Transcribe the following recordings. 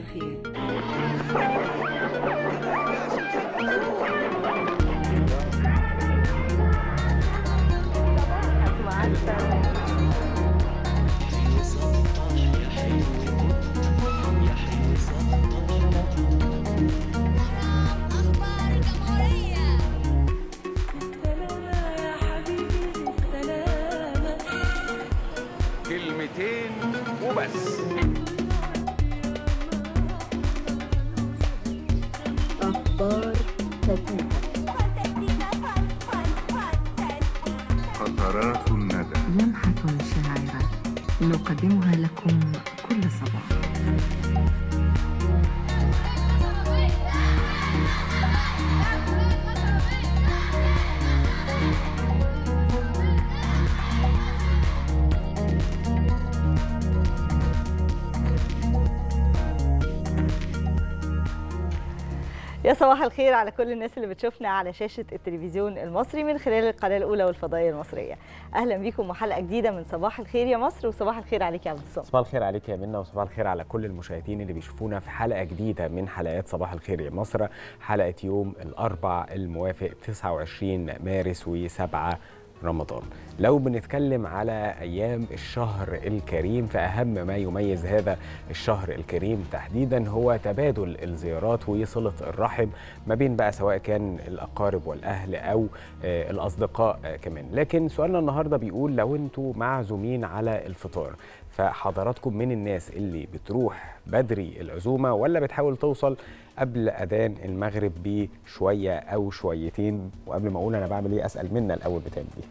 الخير أخبار الجمهورية كلمتين وبس أخبار فتية قطرات الندى لمحة شاعرة نقدمها لكم كل صباح يا صباح الخير على كل الناس اللي بتشوفنا على شاشة التلفزيون المصري من خلال القناة الأولى والفضائية المصرية أهلا بيكم وحلقة جديدة من صباح الخير يا مصر وصباح الخير عليك يا عبد الصمد صباح الخير عليك يا منى وصباح الخير على كل المشاهدين اللي بيشوفونا في حلقه جديده من حلقات صباح الخير يا مصر حلقه يوم الاربع الموافق 29 مارس و7 رمضان لو بنتكلم على ايام الشهر الكريم فاهم ما يميز هذا الشهر الكريم تحديدا هو تبادل الزيارات وصله الرحم ما بين بقى سواء كان الاقارب والاهل او آه، الاصدقاء آه، كمان لكن سؤالنا النهارده بيقول لو انتوا معزومين على الفطار فحضراتكم من الناس اللي بتروح بدري العزومه ولا بتحاول توصل قبل اذان المغرب بشويه او شويتين وقبل ما اقول انا بعمل ايه اسال منا الاول بتعمل ايه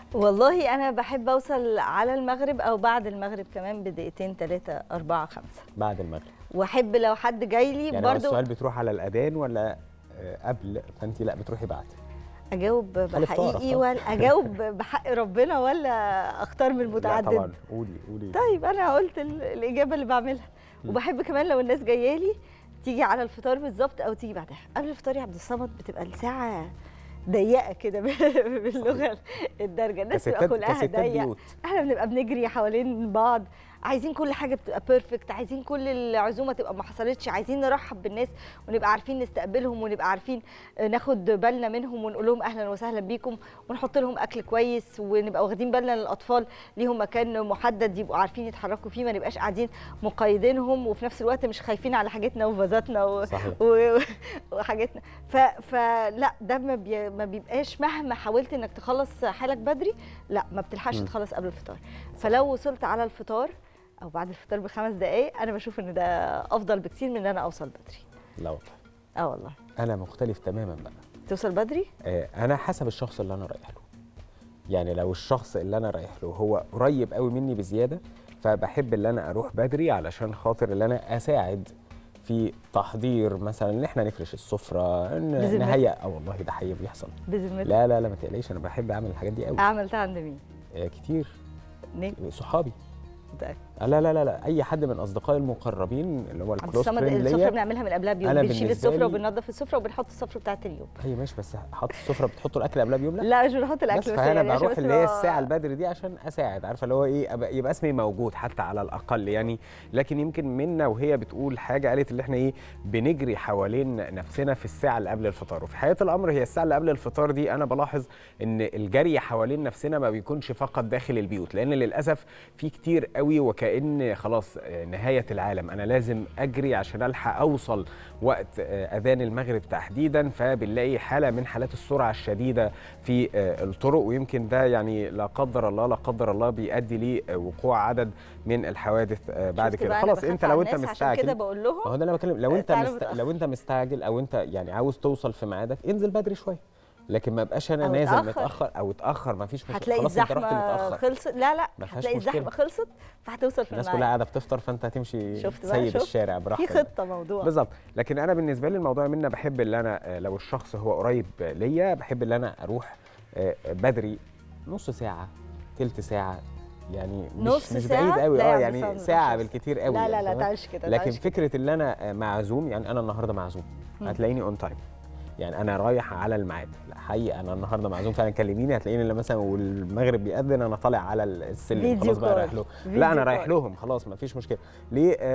والله أنا بحب أوصل على المغرب أو بعد المغرب كمان بدقيقتين ثلاثة أربعة خمسة بعد المغرب وأحب لو حد جاي لي يعني هو برضو السؤال بتروح على الاذان ولا آه، قبل فانت لا بتروحي بعد أجاوب خلي فطار، بحقيقي أفطار. ولا أجاوب بحق ربنا ولا أختار من لا طبعا المتعدد قولي قولي طيب انا قلت ال- الاجابه اللي بعملها وبحب كمان لو الناس جايه لي تيجي على الفطار بالظبط او تيجي بعدها قبل الفطار يا عبد الصمد بتبقى الساعه ضيقه كده باللغه الدارجه الناس بتبقى كستات كلها كستات ضيقه بيوت احنا بنبقى بنجري حوالين بعض عايزين كل حاجه بتبقى بيرفكت عايزين كل العزومه تبقى ما حصلتش عايزين نرحب بالناس ونبقى عارفين نستقبلهم ونبقى عارفين ناخد بالنا منهم ونقول لهم اهلا وسهلا بيكم ونحط لهم اكل كويس ونبقى واخدين بالنا للاطفال ليهم مكان محدد يبقوا عارفين يتحركوا فيه ما نبقاش قاعدين مقيدينهم وفي نفس الوقت مش خايفين على حاجتنا وفازاتنا و... صحيح و... وحاجتنا ف... فلا ده ما, بي... ما بيبقاش مهما حاولت انك تخلص حالك بدري لا ما بتلحقش مم. تخلص قبل الفطار فلو وصلت على الفطار او بعد الفطار بخمس دقائق انا بشوف ان ده افضل بكتير من ان انا اوصل بدري لا والله اه والله انا مختلف تماما بقى توصل بدري آه، انا حسب الشخص اللي انا رايح له يعني لو الشخص اللي انا رايح له هو قريب قوي مني بزياده فبحب ان انا اروح بدري علشان خاطر ان انا اساعد في تحضير مثلا ان احنا نفرش السفره ان بذمتك؟ نهيئ اه والله ده حقيقي بيحصل بذمتك لا لا لا ما تقلقيش انا بحب اعمل الحاجات دي قوي عملتها عند مين؟ آه كتير نيك صحابي متأكد. آه لا لا لا لا اي حد من اصدقائي المقربين اللي هو عبد الكلوز الصمد فريند السفره ليا بنعملها من قبلها بيوم أنا بنشيل بالنسبة السفره لي- وبننظف السفره وبنحط السفره بتاعت اليوم ايوه ماشي بس حط السفره بتحطوا الاكل قبلها بيوم لا لا مش بنحط الاكل بس بس فانا يعني عشان بروح بس اللي هي نبقى- الساعه البدري دي عشان اساعد عارفه اللي هو ايه أبقى- يبقى اسمي موجود حتى على الاقل يعني لكن يمكن منا وهي بتقول حاجه قالت اللي احنا ايه بنجري حوالين نفسنا في الساعه اللي قبل الفطار وفي حقيقه الامر هي الساعه اللي قبل الفطار دي انا بلاحظ ان الجري حوالين نفسنا ما بيكونش فقط داخل البيوت لان للاسف في كتير قوي وكان خلاص آه، نهايه العالم انا لازم اجري عشان الحق اوصل وقت آه، اذان المغرب تحديدا فبنلاقي حاله من حالات السرعه الشديده في آه، الطرق ويمكن ده يعني لا قدر الله لا قدر الله بيؤدي لوقوع عدد من الحوادث آه، بعد شفت كده بقى أنا خلاص بخاف انت على لو انت الناس عشان كده مستعجل بقول ما هو لهم ده اللي بكلم لو انت تعالوا مست... متأخر. لو انت مستعجل او انت يعني عاوز توصل في ميعادك انزل بدري شويه لكن ما بقاش انا أو نازل اتأخر. متاخر او اتاخر ما فيش مشكله هتلاقي خلاص انت رحت الزحمه متاخر خلصت لا لا ما فيهاش هتلاقي مشكلة. الزحمه خلصت فهتوصل في الناس كلها الميعاد قاعده بتفطر فانت هتمشي شفت بقى؟ سيد شفت؟ الشارع في براحتك خطه موضوع بالظبط لكن انا بالنسبه لي الموضوع منا بحب ان انا آه، لو الشخص هو قريب ليا بحب ان انا اروح آه، بدري نص ساعه تلت ساعه يعني مش نص مش ساعة؟ بعيد قوي لا يا اه عم يعني صندوق، ساعه مش- بالكتير قوي لا يعني لا لا فاهمة؟ تعالش كده لكن تعالش كده. فكره ان انا آه، معزوم يعني انا النهارده معزوم مم. هتلاقيني اون تايم يعني انا رايح على الميعاد لا حقيقه انا النهارده معزوم فعلا كلميني هتلاقيني اللي مثلا والمغرب بيأذن انا طالع على السلم فيديو خلاص بقى كول. رايح له فيديو لا انا رايح كول. لهم خلاص ما فيش مشكله ليه آه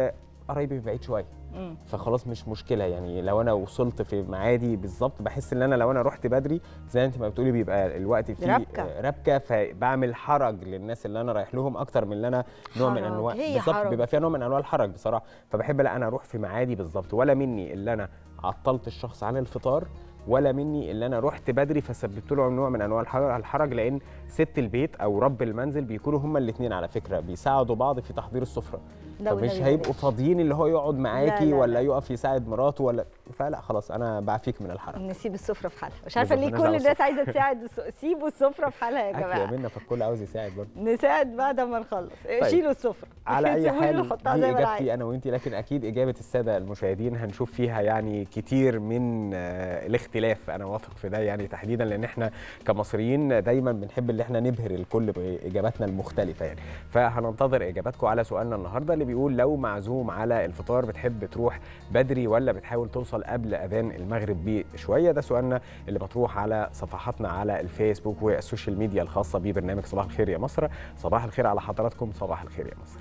قرايبي من بعيد شويه مم. فخلاص مش مشكله يعني لو انا وصلت في ميعادي بالظبط بحس ان انا لو انا رحت بدري زي انت ما بتقولي بيبقى الوقت فيه ربكة. آه، ربكه فبعمل حرج للناس اللي انا رايح لهم اكتر من اللي انا نوع من حرج، انواع هي بالظبط حرج. بيبقى فيها نوع من انواع الحرج بصراحه فبحب لا انا اروح في ميعادي بالظبط ولا مني اللي انا عطلت الشخص عن الفطار ولا مني اللي انا رحت بدري فسببت له نوع من انواع الحر- الحرج لان ست البيت او رب المنزل بيكونوا هما الاثنين على فكره بيساعدوا بعض في تحضير السفره لا فمش والنبي هيبقوا بلاش. فاضيين اللي هو يقعد معاكي لا، لا. ولا يقف يساعد مراته ولا فلا خلاص انا بعفيك من الحرج نسيب السفره في حالها مش عارفه بالظبط، ليه مالناش كل دعوة الناس عايزه تساعد الس- سيبوا السفره في حالها يا اكل يا جماعه منى فالكل عاوز يساعد برضه نساعد بعد ما نخلص شيلوا السفره على اي سيبوني حال نحطها دي زي ما انا عايزة. اجابتي انا وانتي لكن اكيد اجابه الساده المشاهدين هنشوف فيها يعني كتير من آه، الاختلاف انا واثق في ده يعني تحديدا لان احنا كمصريين دايما بنحب ان احنا نبهر الكل باجاباتنا المختلفه يعني فهننتظر اجاباتكم على سؤالنا النهارده اللي بيقول لو معزوم على الفطار بتحب تروح بدري ولا بتحاول توصل قبل اذان المغرب بشويه ده سؤالنا اللي مطروح على صفحاتنا على الفيسبوك والسوشيال ميديا الخاصه ببرنامج صباح الخير يا مصر صباح الخير على حضراتكم صباح الخير يا مصر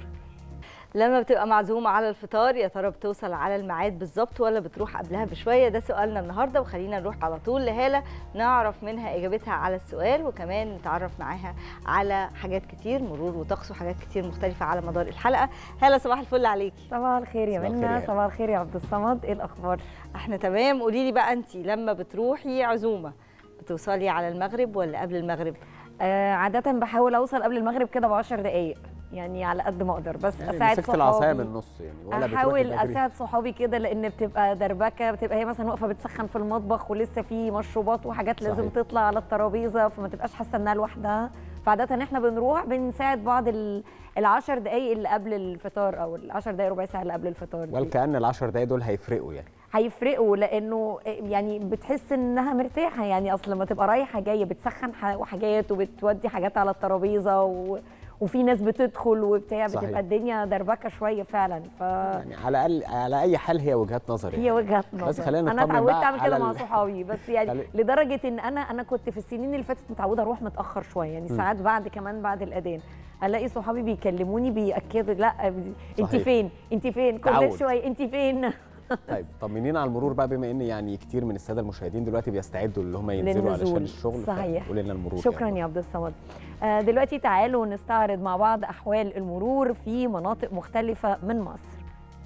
لما بتبقى معزومه على الفطار يا ترى بتوصل على الميعاد بالظبط ولا بتروح قبلها بشويه ده سؤالنا النهارده وخلينا نروح على طول لهاله نعرف منها اجابتها على السؤال وكمان نتعرف معاها على حاجات كتير مرور وطقس وحاجات كتير مختلفه على مدار الحلقه هاله صباح الفل عليكي صباح الخير يا صباح الخير منى يا صباح الخير يا عبد الصمد ايه الاخبار احنا تمام قولي لي بقى انت لما بتروحي عزومه بتوصلي على المغرب ولا قبل المغرب آه عاده بحاول اوصل قبل المغرب كده ب 10 دقائق يعني على قد ما اقدر بس يعني اساعد مسكت العصايه صحابي من النص يعني ولا بتروحي احاول بدري. اساعد صحابي كده لان بتبقى دربكه بتبقى هي مثلا واقفه بتسخن في المطبخ ولسه في مشروبات وحاجات لازم صحيح. تطلع على الترابيزه فما تبقاش حاسه انها لوحدها فعاده احنا بنروح بنساعد بعض ال- العشر دقائق اللي قبل الفطار او العشر دقائق ربع ساعه اللي قبل الفطار دي. والكأن العشر دقايق دول هيفرقوا يعني هيفرقوا لانه يعني بتحس انها مرتاحه يعني اصل لما تبقى رايحه جايه بتسخن ح- حاجات وبتودي حاجات على الترابيزه و... وفي ناس بتدخل وبتاع صحيح. بتبقى الدنيا دربكه شويه فعلا فهي يعني على الاقل على اي حال هي وجهات نظر يعني. وجهه نظر بس خلينا انا نطمن اتعودت بقى اعمل كده على مع ال- صحابي بس يعني خلي- لدرجه ان انا انا كنت في السنين اللي فاتت متعوده اروح متاخر شويه يعني م. ساعات بعد كمان بعد الاذان الاقي صحابي بيكلموني بياكدوا لا انت صحيح. فين انت فين كل تعود. شويه انت فين طيب طمنينا على المرور بقى بما ان يعني كتير من الساده المشاهدين دلوقتي بيستعدوا اللي هم ينزلوا علشان للنزول. الشغل صحيح. قول لنا المرور شكرا يعني. يا عبد الصمد آه، دلوقتي تعالوا نستعرض مع بعض احوال المرور في مناطق مختلفه من مصر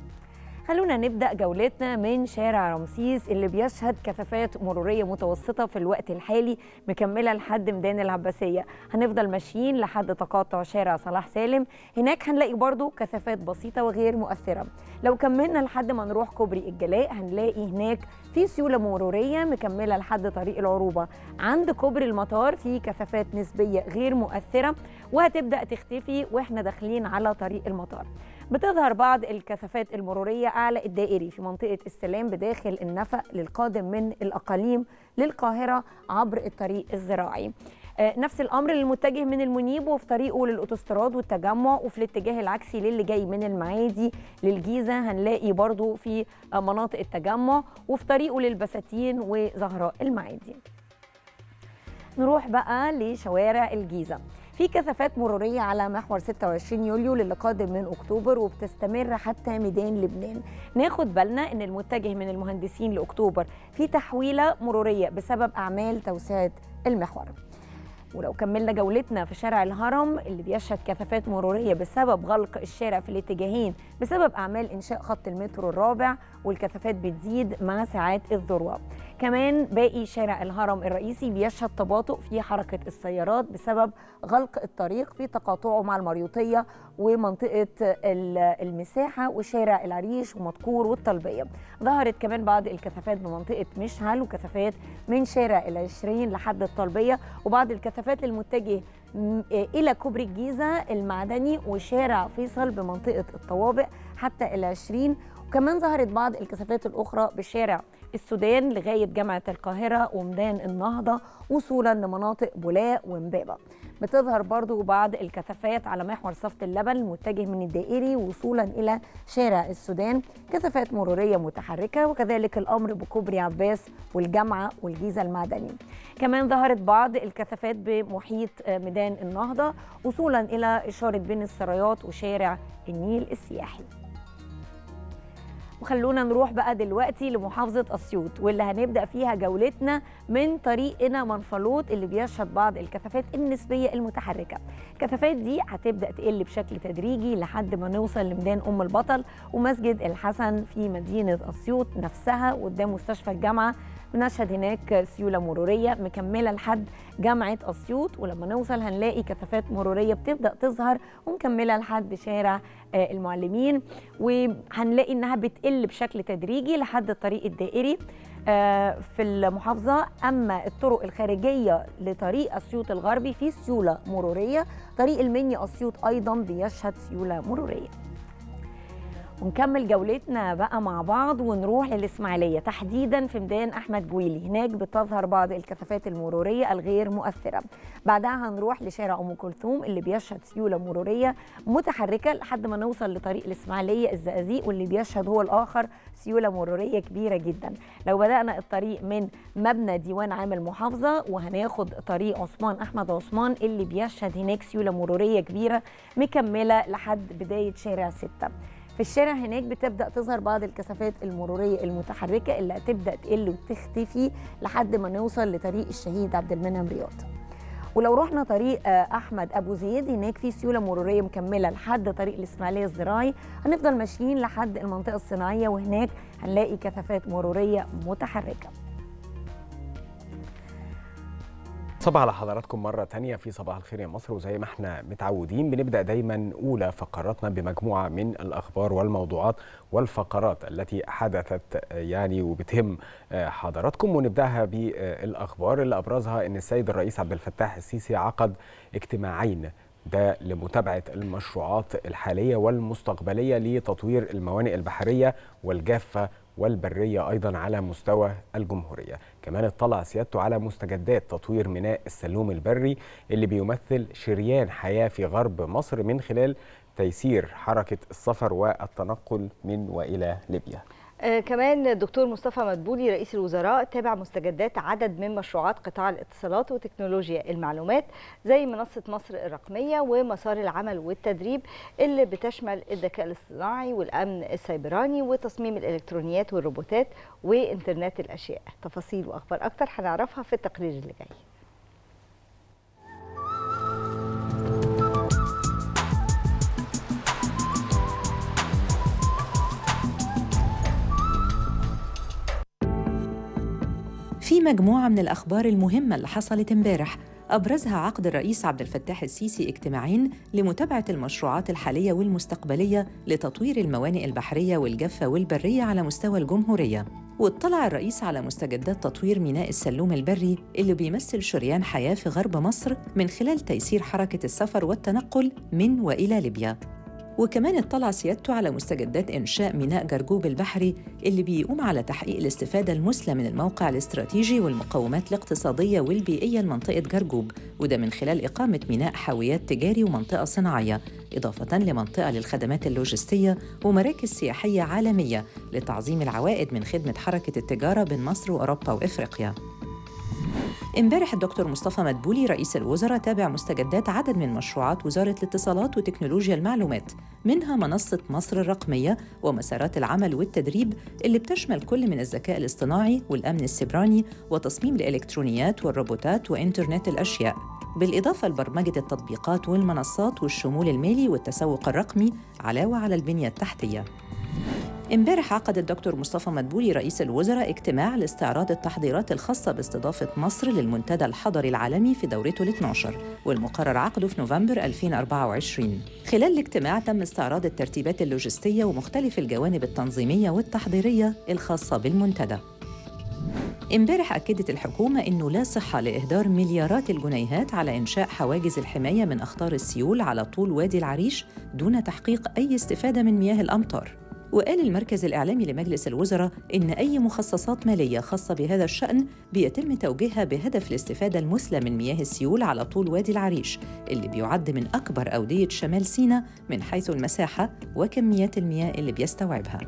خلونا نبدا جولتنا من شارع رمسيس اللي بيشهد كثافات مروريه متوسطه في الوقت الحالي مكمله لحد ميدان العباسيه هنفضل ماشيين لحد تقاطع شارع صلاح سالم هناك هنلاقي برضو كثافات بسيطه وغير مؤثره لو كملنا لحد ما نروح كوبري الجلاء هنلاقي هناك في سيوله مروريه مكمله لحد طريق العروبه عند كوبري المطار في كثافات نسبيه غير مؤثره وهتبدا تختفي واحنا داخلين على طريق المطار بتظهر بعض الكثافات المروريه اعلى الدائري في منطقه السلام بداخل النفق للقادم من الاقاليم للقاهره عبر الطريق الزراعي آه، نفس الامر للمتجه من المنيب وفي طريقه للاوتوستراد والتجمع وفي الاتجاه العكسي للي جاي من المعادي للجيزه هنلاقي برضو في آه، مناطق التجمع وفي طريقه للبساتين وزهراء المعادي نروح بقى لشوارع الجيزه في كثافات مرورية على محور 26 يوليو للي قادم من أكتوبر وبتستمر حتى ميدان لبنان ناخد بالنا أن المتجه من المهندسين لأكتوبر في تحويلة مرورية بسبب أعمال توسعة المحور ولو كملنا جولتنا في شارع الهرم اللي بيشهد كثافات مرورية بسبب غلق الشارع في الاتجاهين بسبب أعمال إنشاء خط المترو الرابع والكثافات بتزيد مع ساعات الذروة كمان باقي شارع الهرم الرئيسي بيشهد تباطؤ في حركة السيارات بسبب غلق الطريق في تقاطعه مع المريوطية ومنطقة ال- المساحة وشارع العريش ومدكور والطلبية ظهرت كمان بعض الكثافات بمنطقة مشهل وكثافات من شارع العشرين لحد الطلبية وبعض الكثافات للمتجه م- إلى كوبري الجيزة المعدني وشارع فيصل بمنطقة الطوابق حتى العشرين وكمان ظهرت بعض الكثافات الأخرى بشارع السودان لغاية جامعة القاهرة وميدان النهضة وصولا لمناطق بولاق ومبابة بتظهر برضو بعض الكثافات على محور صفت اللبن المتجه من الدائري وصولا إلى شارع السودان كثافات مرورية متحركة وكذلك الأمر بكوبري عباس والجامعة والجيزة المعدني كمان ظهرت بعض الكثافات بمحيط آه، ميدان النهضة وصولا إلى إشارة بين السرايات وشارع النيل السياحي وخلونا نروح بقى دلوقتي لمحافظة أسيوط واللي هنبدأ فيها جولتنا من طريقنا منفلوط اللي بيشهد بعض الكثافات النسبية المتحركة الكثافات دي هتبدأ تقل بشكل تدريجي لحد ما نوصل لميدان أم البطل ومسجد الحسن في مدينة أسيوط نفسها قدام مستشفى الجامعة بنشهد هناك سيولة مرورية مكملة لحد جامعة أسيوط ولما نوصل هنلاقي كثافات مرورية بتبدأ تظهر ومكملة لحد شارع آه، المعلمين وهنلاقي إنها بتقل بشكل تدريجي لحد الطريق الدائري آه، في المحافظة أما الطرق الخارجية لطريق أسيوط الغربي في سيولة مرورية طريق المنيا أسيوط أيضا بيشهد سيولة مرورية ونكمل جولتنا بقى مع بعض ونروح للإسماعيلية تحديدا في ميدان أحمد بويلي هناك بتظهر بعض الكثافات المرورية الغير مؤثرة بعدها هنروح لشارع أم كلثوم اللي بيشهد سيولة مرورية متحركة لحد ما نوصل لطريق الإسماعيلية الزقازيق واللي بيشهد هو الآخر سيولة مرورية كبيرة جدا لو بدأنا الطريق من مبنى ديوان عام المحافظة وهناخد طريق عثمان أحمد عثمان اللي بيشهد هناك سيولة مرورية كبيرة مكملة لحد بداية شارع ستة في الشارع هناك بتبدا تظهر بعض الكثافات المروريه المتحركه اللي هتبدا تقل وتختفي لحد ما نوصل لطريق الشهيد عبد المنعم رياض ولو رحنا طريق آه، احمد ابو زيد هناك في سيوله مروريه مكمله لحد طريق الاسماعيليه الزراعي هنفضل ماشيين لحد المنطقه الصناعيه وهناك هنلاقي كثافات مروريه متحركه صباح على حضراتكم مرة تانية في صباح الخير يا مصر وزي ما احنا متعودين بنبدأ دايما أولى فقراتنا بمجموعة من الأخبار والموضوعات والفقرات التي حدثت يعني وبتهم حضراتكم ونبدأها بالأخبار اللي أبرزها أن السيد الرئيس عبد الفتاح السيسي عقد اجتماعين ده لمتابعة المشروعات الحالية والمستقبلية لتطوير الموانئ البحرية والجافة والبرية أيضا على مستوى الجمهورية كمان اطلع سيادته على مستجدات تطوير ميناء السلوم البري اللي بيمثل شريان حياة في غرب مصر من خلال تيسير حركة السفر والتنقل من وإلى ليبيا آه كمان الدكتور مصطفى مدبولي رئيس الوزراء تابع مستجدات عدد من مشروعات قطاع الاتصالات وتكنولوجيا المعلومات زي منصة مصر الرقمية ومسار العمل والتدريب اللي بتشمل الذكاء الاصطناعي والأمن السيبراني وتصميم الإلكترونيات والروبوتات وإنترنت الأشياء تفاصيل وأخبار أكتر هنعرفها في التقرير اللي جاي في مجموعة من الأخبار المهمة اللي حصلت امبارح أبرزها عقد الرئيس عبد الفتاح السيسي اجتماعين لمتابعة المشروعات الحالية والمستقبلية لتطوير الموانئ البحرية والجافة والبرية على مستوى الجمهورية واطلع الرئيس على مستجدات تطوير ميناء السلوم البري اللي بيمثل شريان حياة في غرب مصر من خلال تيسير حركة السفر والتنقل من وإلى ليبيا وكمان اطلع سيادته على مستجدات إنشاء ميناء جرجوب البحري اللي بيقوم على تحقيق الاستفادة المثلى من الموقع الاستراتيجي والمقومات الاقتصادية والبيئية لمنطقة جرجوب وده من خلال إقامة ميناء حاويات تجاري ومنطقة صناعية إضافة لمنطقة للخدمات اللوجستية ومراكز سياحية عالمية لتعظيم العوائد من خدمة حركة التجارة بين مصر وأوروبا وإفريقيا امبارح الدكتور مصطفى مدبولي رئيس الوزراء تابع مستجدات عدد من مشروعات وزارة الاتصالات وتكنولوجيا المعلومات منها منصة مصر الرقمية ومسارات العمل والتدريب اللي بتشمل كل من الذكاء الاصطناعي والأمن السيبراني وتصميم الإلكترونيات والروبوتات وإنترنت الأشياء بالإضافة لبرمجة التطبيقات والمنصات والشمول المالي والتسوق الرقمي علاوة على البنية التحتية امبارح عقد الدكتور مصطفى مدبولي رئيس الوزراء اجتماع لاستعراض التحضيرات الخاصة باستضافة مصر للمنتدى الحضري العالمي في دورته ال 12 والمقرر عقده في نوفمبر 2024 خلال الاجتماع تم استعراض الترتيبات اللوجستية ومختلف الجوانب التنظيمية والتحضيرية الخاصة بالمنتدى امبارح أكدت الحكومة أنه لا صحة لإهدار مليارات الجنيهات على إنشاء حواجز الحماية من أخطار السيول على طول وادي العريش دون تحقيق أي استفادة من مياه الأمطار وقال المركز الإعلامي لمجلس الوزراء إن أي مخصصات مالية خاصة بهذا الشأن بيتم توجيهها بهدف الاستفادة المثلى من مياه السيول على طول وادي العريش اللي بيعد من أكبر أودية شمال سيناء من حيث المساحة وكميات المياه اللي بيستوعبها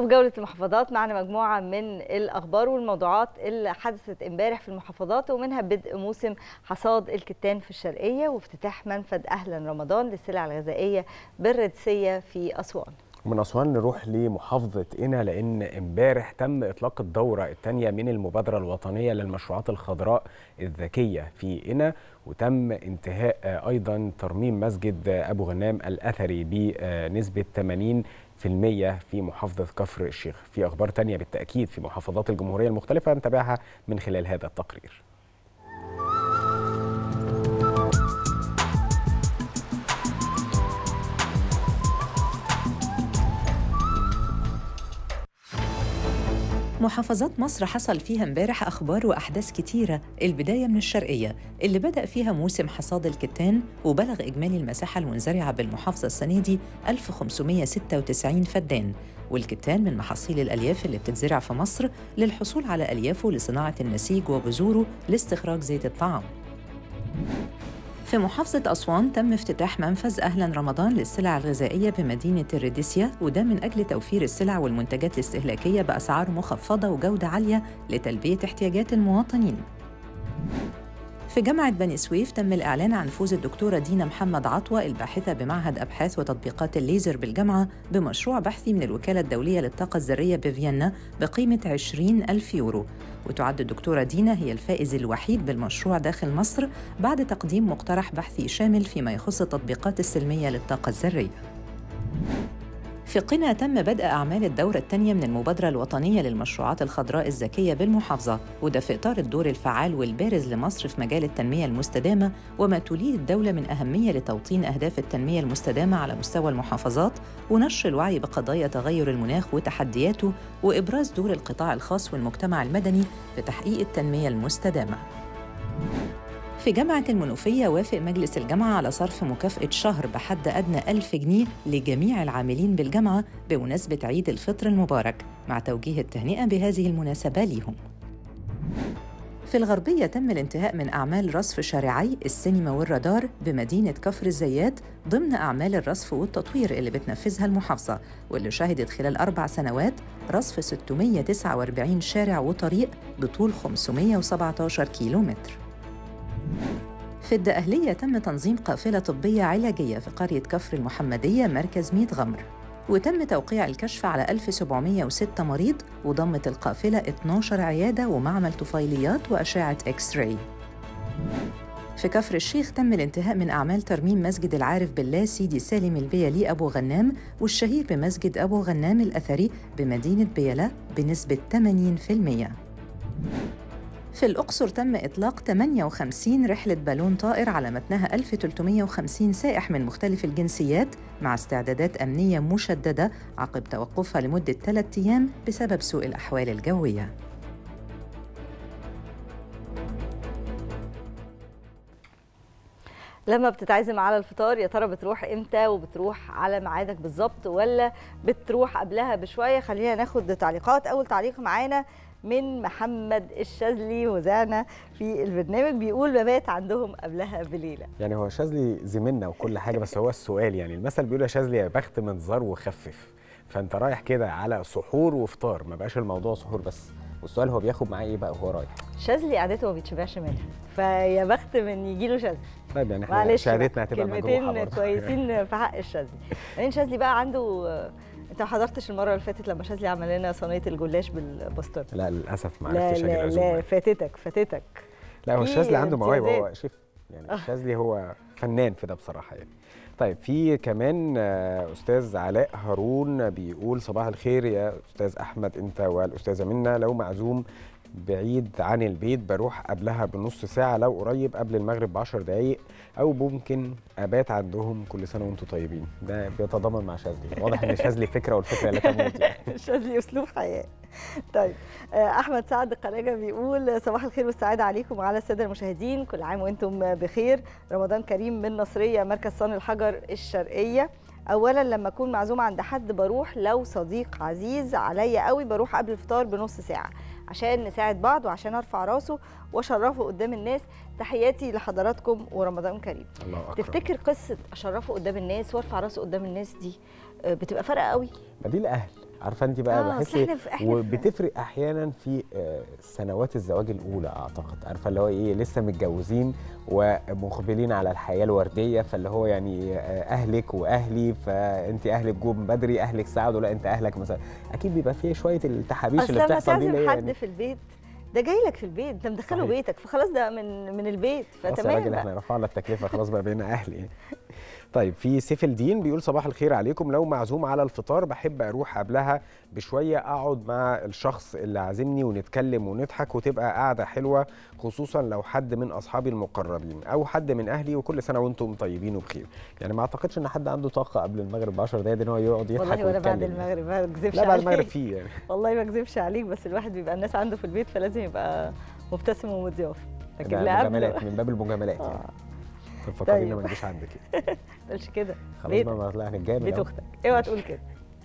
وفي جولة المحافظات معنا مجموعة من الأخبار والموضوعات اللي حدثت امبارح في المحافظات ومنها بدء موسم حصاد الكتان في الشرقية وافتتاح منفذ أهلا رمضان للسلع الغذائية بالردسية في أسوان من أسوان نروح لمحافظة قنا لأن امبارح تم إطلاق الدورة الثانية من المبادرة الوطنية للمشروعات الخضراء الذكية في قنا وتم انتهاء آه، أيضا ترميم مسجد آه، أبو غنام الأثري بنسبة 80 في المية في محافظة كفر الشيخ في أخبار تانية بالتأكيد في محافظات الجمهورية المختلفة نتابعها من خلال هذا التقرير محافظات مصر حصل فيها امبارح أخبار وأحداث كتيرة البداية من الشرقية اللي بدأ فيها موسم حصاد الكتان وبلغ إجمالي المساحة المنزرعة بالمحافظة السنة دي 1596 فدان والكتان من محاصيل الألياف اللي بتتزرع في مصر للحصول على أليافه لصناعة النسيج وبذوره لاستخراج زيت الطعام في محافظة أسوان تم افتتاح منفذ أهلا رمضان للسلع الغذائية بمدينة الريديسيا وده من أجل توفير السلع والمنتجات الاستهلاكية بأسعار مخفضة وجودة عالية لتلبية احتياجات المواطنين. في جامعة بني سويف تم الإعلان عن فوز الدكتورة دينا محمد عطوة الباحثة بمعهد أبحاث وتطبيقات الليزر بالجامعة بمشروع بحثي من الوكالة الدولية للطاقة الذرية بفيينا بقيمة 20 ألف يورو وتعد الدكتورة دينا هي الفائز الوحيد بالمشروع داخل مصر بعد تقديم مقترح بحثي شامل فيما يخص التطبيقات السلمية للطاقة الذرية في قنا تم بدء أعمال الدورة الثانية من المبادرة الوطنية للمشروعات الخضراء الذكية بالمحافظة وده في إطار الدور الفعال والبارز لمصر في مجال التنمية المستدامة وما توليه الدولة من أهمية لتوطين أهداف التنمية المستدامة على مستوى المحافظات ونشر الوعي بقضايا تغير المناخ وتحدياته وإبراز دور القطاع الخاص والمجتمع المدني في تحقيق التنمية المستدامة في جامعة المنوفية وافق مجلس الجامعة على صرف مكافأة شهر بحد أدنى ألف جنيه لجميع العاملين بالجامعة بمناسبة عيد الفطر المبارك مع توجيه التهنئة بهذه المناسبة ليهم في الغربية تم الانتهاء من أعمال رصف شارعي السينما والرادار بمدينة كفر الزيات ضمن أعمال الرصف والتطوير اللي بتنفذها المحافظة واللي شهدت خلال أربع سنوات رصف 649 شارع وطريق بطول 517 كيلومتر في الدقهلية تم تنظيم قافلة طبية علاجية في قرية كفر المحمدية مركز ميت غمر وتم توقيع الكشف على 1706 مريض وضمت القافلة 12 عيادة ومعمل طفيليات وأشعة إكس راي في كفر الشيخ تم الانتهاء من أعمال ترميم مسجد العارف بالله سيدي سالم البيلي أبو غنام والشهير بمسجد أبو غنام الأثري بمدينة بيلا بنسبة 80%. في الأقصر تم إطلاق 58 رحلة بالون طائر على متنها 1350 سائح من مختلف الجنسيات مع استعدادات أمنية مشددة عقب توقفها لمدة ثلاثة أيام بسبب سوء الأحوال الجوية. لما بتتعزم على الفطار يا ترى بتروح امتى وبتروح على ميعادك بالظبط ولا بتروح قبلها بشويه خلينا ناخد تعليقات اول تعليق معانا من محمد الشاذلي مذيعنا في البرنامج بيقول ببات عندهم قبلها بليله يعني هو شاذلي زميلنا وكل حاجه بس هو السؤال يعني المثل بيقول يا شاذلي يا بخت من زار وخفف فانت رايح كده على سحور وفطار ما بقاش الموضوع سحور بس والسؤال هو بياخد معاه ايه بقى وهو رايح شاذلي قعدته ما بيتشبعش منها فيا بخت من يجي له شاذلي طيب يعني احنا معلش شهادتنا بقى، هتبقى مجروحه كلمتين برضه كويسين في حق الشاذلي بعدين شاذلي بقى عنده انت ما حضرتش المره اللي فاتت لما شاذلي عمل لنا صينيه الجلاش بالبسطرمه لا للاسف ما لا عرفتش اجي لا العزومه لا فاتتك فاتتك لا هو في الشاذلي عنده مواهب هو امتيازات. شيف يعني الشاذلي هو فنان في ده بصراحه يعني طيب في كمان آه، استاذ علاء هارون بيقول صباح الخير يا استاذ احمد انت والاستاذه منى لو معزوم بعيد عن البيت بروح قبلها بنص ساعه لو قريب قبل المغرب ب 10 دقائق او ممكن ابات عندهم كل سنه وانتم طيبين ده بيتضامن مع شاذلي واضح ان شاذلي فكره والفكره لا تموت يعني شاذلي اسلوب حياه طيب آه، احمد سعد قلاجه بيقول صباح الخير والسعاده عليكم وعلى الساده المشاهدين كل عام وانتم بخير رمضان كريم من نصريه مركز صن الحجر الشرقيه اولا لما اكون معزومه عند حد بروح لو صديق عزيز عليا قوي بروح قبل الفطار بنص ساعه عشان نساعد بعض وعشان ارفع راسه واشرفه قدام الناس تحياتي لحضراتكم ورمضان كريم الله اكبر تفتكر قصه اشرفه قدام الناس وارفع راسه قدام الناس دي آه، بتبقى فارقه قوي ما دي الاهل عارفه انت بقى آه، بحس أصل إحنا في- إحنا في- وبتفرق احيانا في آه، سنوات الزواج الاولى اعتقد عارفه اللي هو ايه لسه متجوزين ومقبلين على الحياه الورديه فاللي هو يعني آه، اهلك واهلي فانت اهلك جم بدري اهلك ساعدوا لا انت اهلك مثلا اكيد بيبقى فيه شويه التحابيش اصل اللي لما بتحصل دي اللي تعزم هي حد يعني في البيت ده جاي لك في البيت انت مدخله صحيح. بيتك فخلاص ده من من البيت خلاص يا فتمام راجل بقى. احنا رفعنا التكلفه خلاص بقى بقينا اهل يعني طيب في سيف الدين بيقول صباح الخير عليكم لو معزوم على الفطار بحب اروح قبلها بشويه اقعد مع الشخص اللي عازمني ونتكلم ونضحك وتبقى قعده حلوه خصوصا لو حد من اصحابي المقربين او حد من اهلي وكل سنه وانتم طيبين وبخير يعني ما اعتقدش ان حد عنده طاقه قبل المغرب ب 10 دقايق ان هو يقعد يضحك والله ولا بعد ويتكلم يعني. المغرب ما بكذبش لا بعد عليك. المغرب فيه يعني والله ما اكذبش عليك بس الواحد بيبقى الناس عنده في البيت فلازم يبقى مبتسم ومضياف لكن ده اللي قبله مجاملات من باب المجاملات يعني اه طب فكرينا طيب. ما نجيش عندك ما تقولش كده خلاص بيتك. بقى ما طلعنا الجامد بيت أهو. اختك اوعى تقول كده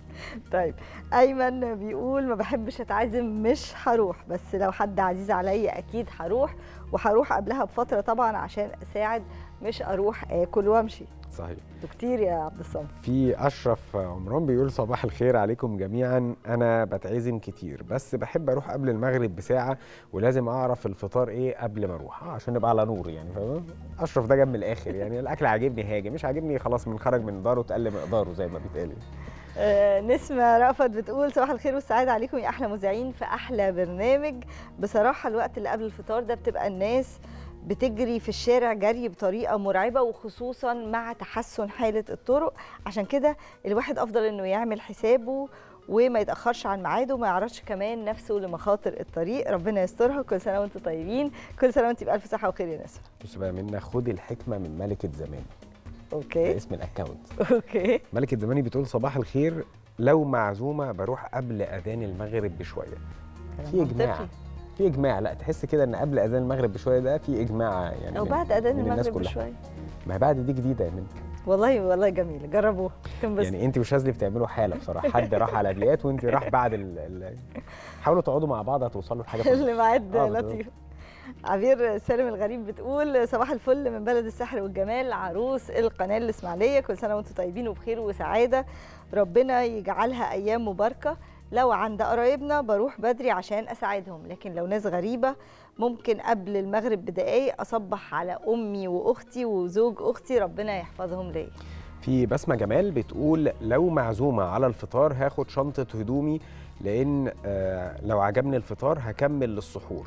طيب ايمن بيقول ما بحبش اتعزم مش هروح بس لو حد عزيز عليا اكيد هروح وهروح قبلها بفتره طبعا عشان اساعد مش اروح اكل وامشي صحيح ده كتير يا عبد الصمد في اشرف عمران بيقول صباح الخير عليكم جميعا انا بتعزم كتير بس بحب اروح قبل المغرب بساعه ولازم اعرف الفطار ايه قبل ما اروح آه عشان نبقى على نور يعني فاهم اشرف ده جنب الاخر يعني الاكل عاجبني هاجي مش عاجبني خلاص من خرج من داره اتقل مقداره زي ما بيتقال يعني. آه، نسمة رأفت بتقول صباح الخير والسعادة عليكم يا أحلى مذيعين في أحلى برنامج بصراحة الوقت اللي قبل الفطار ده بتبقى الناس بتجري في الشارع جري بطريقة مرعبة وخصوصا مع تحسن حالة الطرق عشان كده الواحد أفضل إنه يعمل حسابه وما يتأخرش عن ميعاده وما يعرضش كمان نفسه لمخاطر الطريق ربنا يسترها كل سنة وانتم طيبين كل سنة وانتم بألف صحة وخير يا نسمة بص بقى منا خد الحكمه من ملكه زمان ده أوكي اسم الاكونت أوكي ملكه زماني بتقول صباح الخير لو معزومه بروح قبل اذان المغرب بشويه في اجماع منطقي. في اجماع لا تحس كده ان قبل اذان المغرب بشويه ده في اجماع يعني أو من- بعد أذان من الناس المغرب كلها. بشوية ما هي بعد دي جديده يا منى والله والله جميل جربوه تنبسط يعني انت وشاذلي بتعملوا حاله بصراحه حد راح على ديات وانت راح بعد ال... ال... حاولوا تقعدوا مع بعض هتوصلوا لحاجه كويسة. اللي معد آه، بالظبط. لطيف عبير سالم الغريب بتقول صباح الفل من بلد السحر والجمال عروس القناه الاسماعيليه كل سنه وانتم طيبين وبخير وسعاده ربنا يجعلها ايام مباركه لو عند قرايبنا بروح بدري عشان اساعدهم لكن لو ناس غريبه ممكن قبل المغرب بدقايق اصبح على امي واختي وزوج اختي ربنا يحفظهم ليا في بسمه جمال بتقول لو معزومه على الفطار هاخد شنطه هدومي لان آه لو عجبني الفطار هكمل للسحور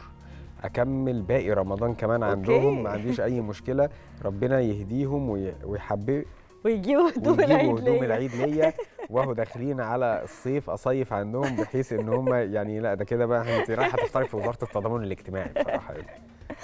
اكمل باقي رمضان كمان أوكي. عندهم ما عنديش اي مشكله ربنا يهديهم وي- ويحبب ويجيبوا هدوم ويجيبوا العيد هدوم ليا. العيد ليا وهو داخلين على الصيف اصيف عندهم بحيث ان هم يعني لا ده كده بقى انت رايحه تفطري في وزاره التضامن الاجتماعي بصراحه يعني.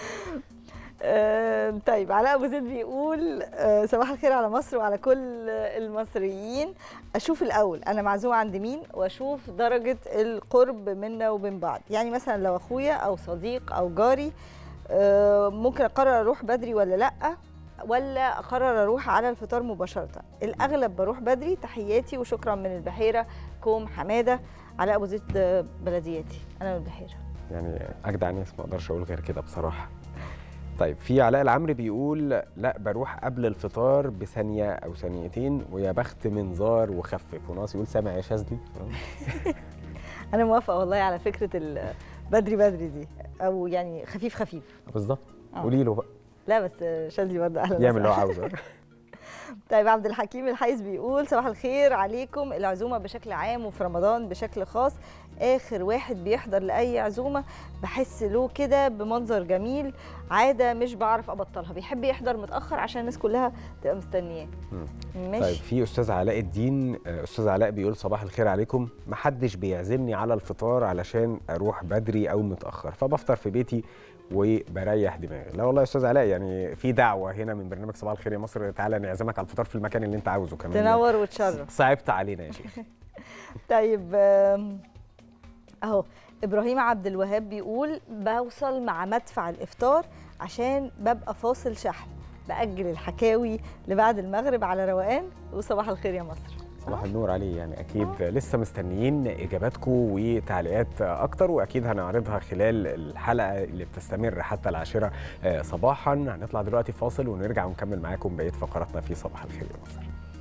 آه، طيب علاء ابو زيد بيقول آه، صباح الخير على مصر وعلى كل المصريين اشوف الاول انا معزومه عند مين واشوف درجه القرب منا وبين بعض يعني مثلا لو اخويا او صديق او جاري آه، ممكن اقرر اروح بدري ولا لا ولا اقرر اروح على الفطار مباشره الاغلب بروح بدري تحياتي وشكرا من البحيره كوم حماده علاء ابو زيد آه، بلدياتي انا من البحيره يعني اجدع ناس ما اقدرش اقول غير كده بصراحه طيب في علاء العمري بيقول لا بروح قبل الفطار بثانيه او ثانيتين ويا بخت منظار وخفف وناقص يقول سامع يا شاذلي انا موافقه والله على فكره ال- بدري بدري دي او يعني خفيف خفيف بالظبط آه. قولي له بقى لا بس شاذلي برضه اهلا يعمل اللي هو وسهلا. عاوزه طيب عبد الحكيم الحايز بيقول صباح الخير عليكم العزومه بشكل عام وفي رمضان بشكل خاص اخر واحد بيحضر لاي عزومه بحس له كده بمنظر جميل عاده مش بعرف ابطلها بيحب يحضر متاخر عشان الناس كلها تبقى مستنياه طيب ماشي في استاذ علاء الدين آه، استاذ علاء بيقول صباح الخير عليكم محدش بيعزمني على الفطار علشان اروح بدري او متاخر فبفطر في بيتي وبريح دماغي لا والله يا استاذ علاء يعني في دعوه هنا من برنامج صباح الخير يا مصر تعالى نعزمك على الفطار في المكان اللي انت عاوزه كمان تنور وتشرف صعبت علينا يا شيخ طيب آم، اهو ابراهيم عبد الوهاب بيقول بوصل مع مدفع الافطار عشان ببقى فاصل شحن باجل الحكاوي لبعد المغرب على روقان وصباح الخير يا مصر صباح النور عليه يعني اكيد لسه مستنيين اجاباتكم وتعليقات اكتر واكيد هنعرضها خلال الحلقه اللي بتستمر حتى العاشره آه، صباحا هنطلع دلوقتي فاصل ونرجع ونكمل معاكم بقيه فقراتنا في صباح الخير يا مصر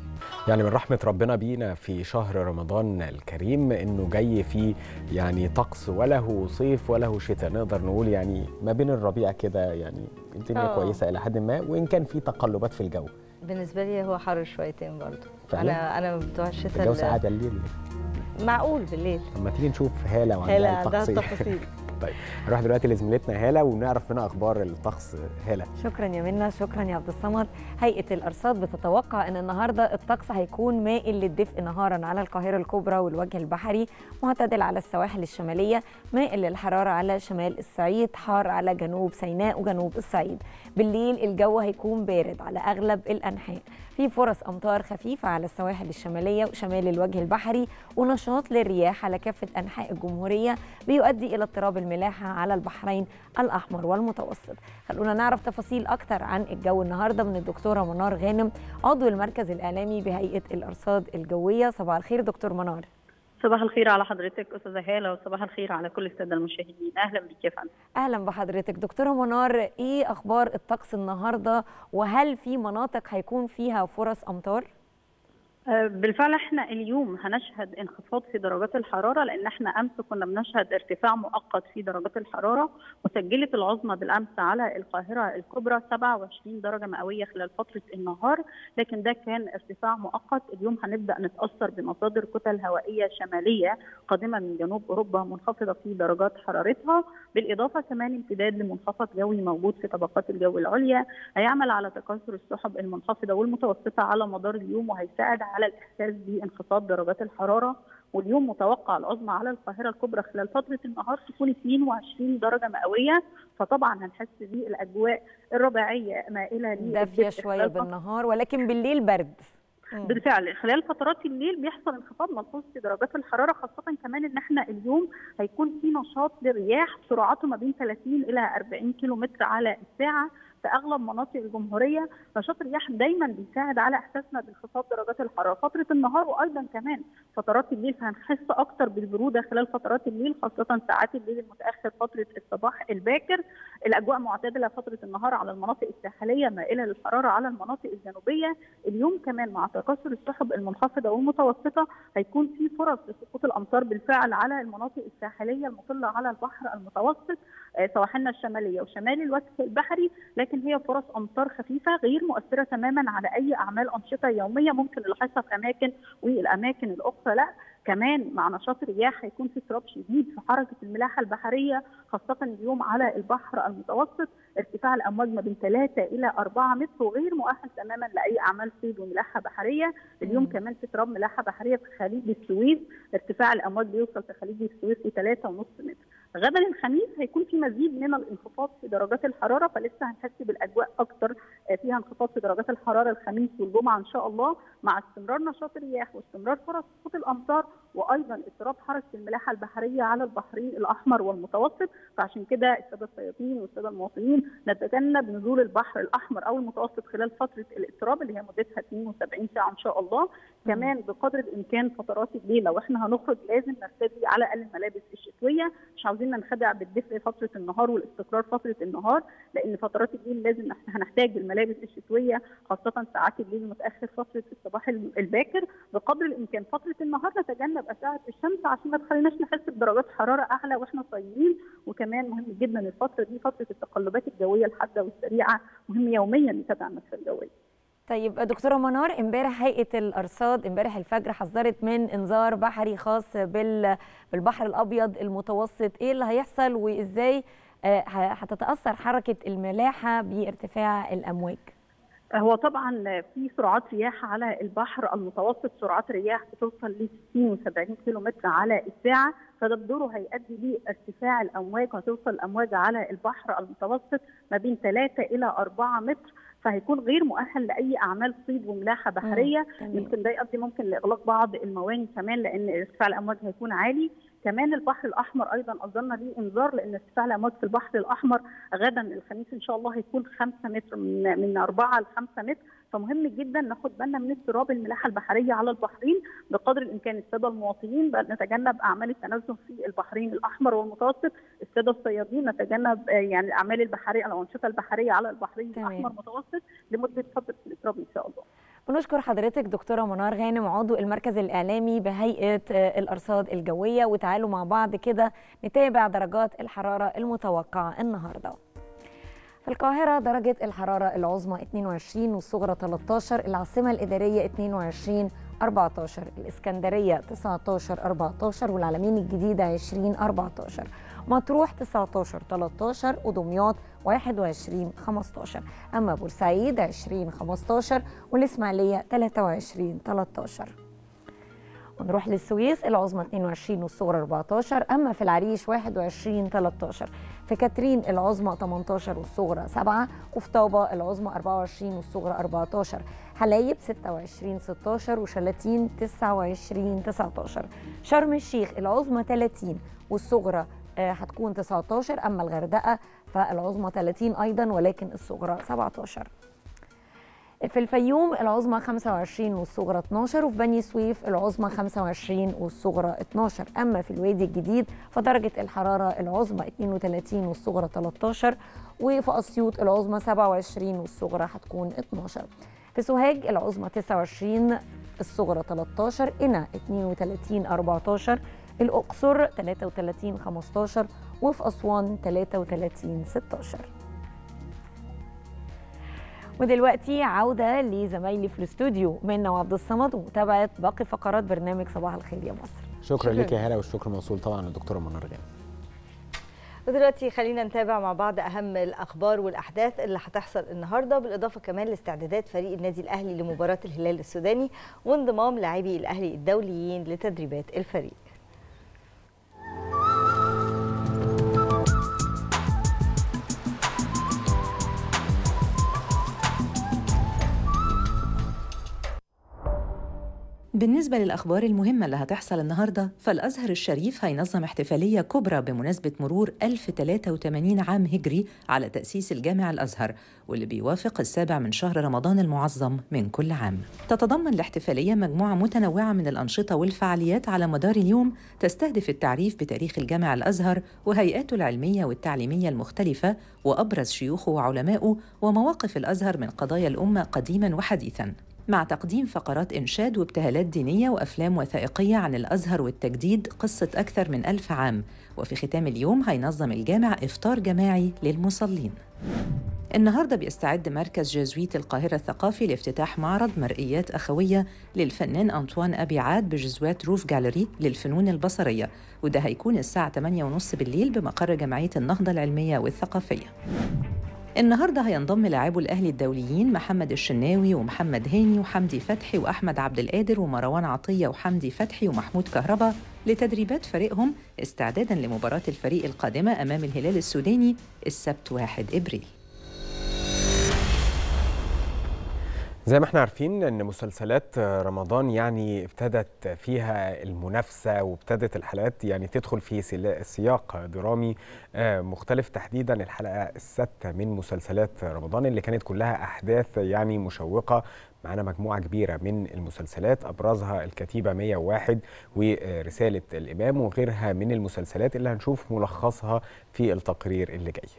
يعني من رحمة ربنا بينا في شهر رمضان الكريم انه جاي فيه يعني طقس وله صيف وله شتاء نقدر نقول يعني ما بين الربيع كده يعني الدنيا آه. كويسة إلى حد ما وإن كان في تقلبات في الجو بالنسبه لي هو حر شويتين برضه فعلا؟ انا انا بتوع الشتاء الجو ال- ساعات الليل معقول بالليل لما تيجي نشوف هالة هلا وعندها عندها الطقس التفاصيل طيب نروح دلوقتي لزميلتنا هالة ونعرف منها أخبار الطقس هالة شكرا يا منى شكرا يا عبد الصمد هيئه الارصاد بتتوقع ان النهارده الطقس هيكون مائل للدفء نهارا على القاهره الكبرى والوجه البحري معتدل على السواحل الشماليه مائل للحراره على شمال الصعيد حار على جنوب سيناء وجنوب الصعيد بالليل الجو هيكون بارد على اغلب الانحاء في فرص امطار خفيفه على السواحل الشماليه وشمال الوجه البحري ونشاط للرياح على كافه انحاء الجمهوريه بيؤدي الى اضطراب الملاحه على البحرين الاحمر والمتوسط خلونا نعرف تفاصيل اكتر عن الجو النهارده من الدكتوره منار غانم عضو المركز الاعلامي بهيئه الارصاد الجويه صباح الخير دكتور منار صباح الخير على حضرتك استاذه هاله وصباح الخير على كل الساده المشاهدين اهلا بك يا فندم اهلا بحضرتك دكتوره منار ايه اخبار الطقس النهارده وهل في مناطق هيكون فيها فرص امطار آه، بالفعل احنا اليوم هنشهد انخفاض في درجات الحراره لان احنا امس كنا بنشهد ارتفاع مؤقت في درجات الحراره وسجلت العظمى بالامس على القاهره الكبرى 27 درجه مئويه خلال فتره النهار لكن ده كان ارتفاع مؤقت اليوم هنبدا نتاثر بمصادر كتل هوائيه شماليه قادمه من جنوب اوروبا منخفضه في درجات حرارتها بالاضافه كمان امتداد لمنخفض جوي موجود في طبقات الجو العليا هيعمل على تكاثر السحب المنخفضه والمتوسطه على مدار اليوم وهيساعد على الاحساس بانخفاض درجات الحراره واليوم متوقع العظمى على القاهره الكبرى خلال فتره النهار تكون 22 درجه مئويه فطبعا هنحس بالاجواء الرباعيه مائله دافيه للدفء شويه خلال فترة بالنهار ولكن بالليل برد مم. بالفعل خلال فترات الليل بيحصل انخفاض ملحوظ في درجات الحراره خاصه كمان ان احنا اليوم هيكون في نشاط للرياح سرعته ما بين 30 الى 40 كيلو متر على الساعه في اغلب مناطق الجمهوريه نشاط الرياح دايما بيساعد على احساسنا بانخفاض درجات الحراره فتره النهار وايضا كمان فترات الليل فهنحس اكتر بالبروده خلال فترات الليل خاصه ساعات الليل المتاخر فتره الصباح الباكر الاجواء معتدله فتره النهار على المناطق الساحليه مائله للحراره على المناطق الجنوبيه اليوم كمان مع تكاثر السحب المنخفضه والمتوسطه هيكون في فرص لسقوط الامطار بالفعل على المناطق الساحليه المطله على البحر المتوسط آه، سواحلنا الشماليه وشمال الوجه البحري لكن هي فرص امطار خفيفه غير مؤثره تماما على اي اعمال انشطه يوميه ممكن نلاحظها في اماكن والاماكن الاخرى لا كمان مع نشاط الرياح هيكون في اضطراب شديد في حركه الملاحه البحريه خاصه اليوم على البحر المتوسط ارتفاع الامواج ما بين 3 الى 4 متر وغير مؤهل تماما لاي اعمال صيد وملاحه بحريه اليوم مم. كمان في اضطراب ملاحه بحريه في خليج السويس ارتفاع الامواج بيوصل في خليج السويس ل 3.5 متر غدا الخميس هيكون في مزيد من الانخفاض في درجات الحراره فلسه هنحس بالاجواء اكتر آه، فيها انخفاض في درجات الحراره الخميس والجمعه ان شاء الله مع استمرار نشاط الرياح واستمرار فرص سقوط الامطار وايضا اضطراب حركه الملاحه البحريه على البحرين الاحمر والمتوسط فعشان كده الساده الصيادين والساده المواطنين نتجنب نزول البحر الاحمر او المتوسط خلال فتره الاضطراب اللي هي مدتها 72 ساعه ان شاء الله كمان بقدر الامكان فترات الليل لو احنا هنخرج لازم نرتدي على الاقل الملابس الشتويه مش عاوزين ننخدع بالدفء فتره النهار والاستقرار فتره النهار لان فترات الليل لازم نح- هنحتاج الملابس الشتويه خاصه ساعات الليل المتاخر فتره الصباح الباكر بقدر الامكان فتره النهار نتجنب اشعه الشمس عشان ما تخليناش نحس بدرجات حراره اعلى واحنا صايمين وكمان مهم جدا الفتره دي فتره التقلبات الجويه الحاده والسريعه مهم يوميا نتابع النشره الجويه طيب دكتوره منار امبارح هيئه الارصاد امبارح الفجر حذرت من انذار بحري خاص بال- بالبحر الابيض المتوسط ايه اللي هيحصل وازاي آه، ه- هتتاثر حركه الملاحه بارتفاع الامواج هو طبعا في سرعات رياح على البحر المتوسط سرعات رياح بتوصل ل 60 و70 كيلو متر على الساعه فده بدوره هيؤدي لارتفاع الامواج وهتوصل الامواج على البحر المتوسط ما بين 3 الى 4 متر فهيكون غير مؤهل لاي اعمال صيد وملاحه بحريه تمام. يمكن ده يؤدي ممكن لاغلاق بعض المواني كمان لان ارتفاع الامواج هيكون عالي كمان البحر الاحمر ايضا اصدرنا ليه انذار لان ارتفاع الامواج في البحر الاحمر غدا الخميس ان شاء الله هيكون 5 متر من من 4 ل 5 متر فمهم جدا ناخد بالنا من اضطراب الملاحه البحريه على البحرين بقدر الامكان الساده المواطنين بقى نتجنب اعمال التنزه في البحرين الاحمر والمتوسط الساده الصيادين نتجنب آه، يعني الاعمال البحريه او الانشطه البحريه على البحرين تمام. الاحمر والمتوسط لمده فتره الاضطراب ان شاء الله ونشكر حضرتك دكتورة منار غانم عضو المركز الإعلامي بهيئة آه، الأرصاد الجوية وتعالوا مع بعض كده نتابع درجات الحرارة المتوقعة النهاردة في القاهرة درجة الحرارة العظمى 22 والصغرى 13 العاصمة الإدارية 22 14 الإسكندرية 19 14 والعلمين الجديدة 20 14 مطروح 19 13 ودمياط 21 15 أما بورسعيد 20 15 والإسماعيلية 23 13 ونروح للسويس العظمى 22 والصغرى 14 أما في العريش 21 13 في كاترين العظمى 18 والصغرى 7 وفي طابة العظمى 24 والصغرى 14 حلايب 26 16 وشلاتين 29 19 شرم الشيخ العظمى 30 والصغرى آه، هتكون 19 أما الغردقة فالعظمى 30 أيضا ولكن الصغرى 17 في الفيوم العظمى 25 والصغرى 12 وفي بني سويف العظمى 25 والصغرى 12 اما في الوادي الجديد فدرجه الحراره العظمى 32 والصغرى 13 وفي اسيوط العظمى 27 والصغرى هتكون 12 في سوهاج العظمى 29 الصغرى 13 قنا 32 14 الاقصر 33 15 وفي اسوان 33 16 ودلوقتي عودة لزمايلي في الاستوديو منى وعبد الصمد ومتابعة باقي فقرات برنامج صباح الخير يا مصر شكرا لك يا هلا والشكر موصول طبعا للدكتوره منار غانم ودلوقتي خلينا نتابع مع بعض اهم الاخبار والاحداث اللي هتحصل النهارده بالاضافه كمان لاستعدادات فريق النادي الاهلي لمباراه الهلال السوداني وانضمام لاعبي الاهلي الدوليين لتدريبات الفريق بالنسبة للأخبار المهمة اللي هتحصل النهاردة فالأزهر الشريف هينظم احتفالية كبرى بمناسبة مرور 1083 عام هجري على تأسيس الجامع الأزهر واللي بيوافق السابع من شهر رمضان المعظم من كل عام تتضمن الاحتفالية مجموعة متنوعة من الأنشطة والفعاليات على مدار اليوم تستهدف التعريف بتاريخ الجامع الأزهر وهيئاته العلمية والتعليمية المختلفة وأبرز شيوخه وعلمائه ومواقف الأزهر من قضايا الأمة قديما وحديثا مع تقديم فقرات إنشاد وابتهالات دينية وأفلام وثائقية عن الأزهر والتجديد قصة أكثر من ألف عام وفي ختام اليوم هينظم الجامع إفطار جماعي للمصلين النهارده بيستعد مركز جازويت القاهرة الثقافي لافتتاح معرض مرئيات أخوية للفنان أنطوان أبي عاد بجزوات روف جاليري للفنون البصرية وده هيكون الساعة 8:30 بالليل بمقر جمعية النهضة العلمية والثقافية النهارده هينضم لاعبو الاهلي الدوليين محمد الشناوي ومحمد هاني وحمدي فتحي واحمد عبد القادر ومروان عطيه وحمدي فتحي ومحمود كهربا لتدريبات فريقهم استعدادا لمباراه الفريق القادمه امام الهلال السوداني السبت 1 ابريل زي ما احنا عارفين ان مسلسلات رمضان يعني ابتدت فيها المنافسه وابتدت الحلقات يعني تدخل في سلا- سياق درامي آه، مختلف تحديدا الحلقه السادسه من مسلسلات رمضان اللي كانت كلها احداث يعني مشوقه معانا مجموعه كبيره من المسلسلات ابرزها الكتيبه 101 ورساله الامام وغيرها من المسلسلات اللي هنشوف ملخصها في التقرير اللي جاي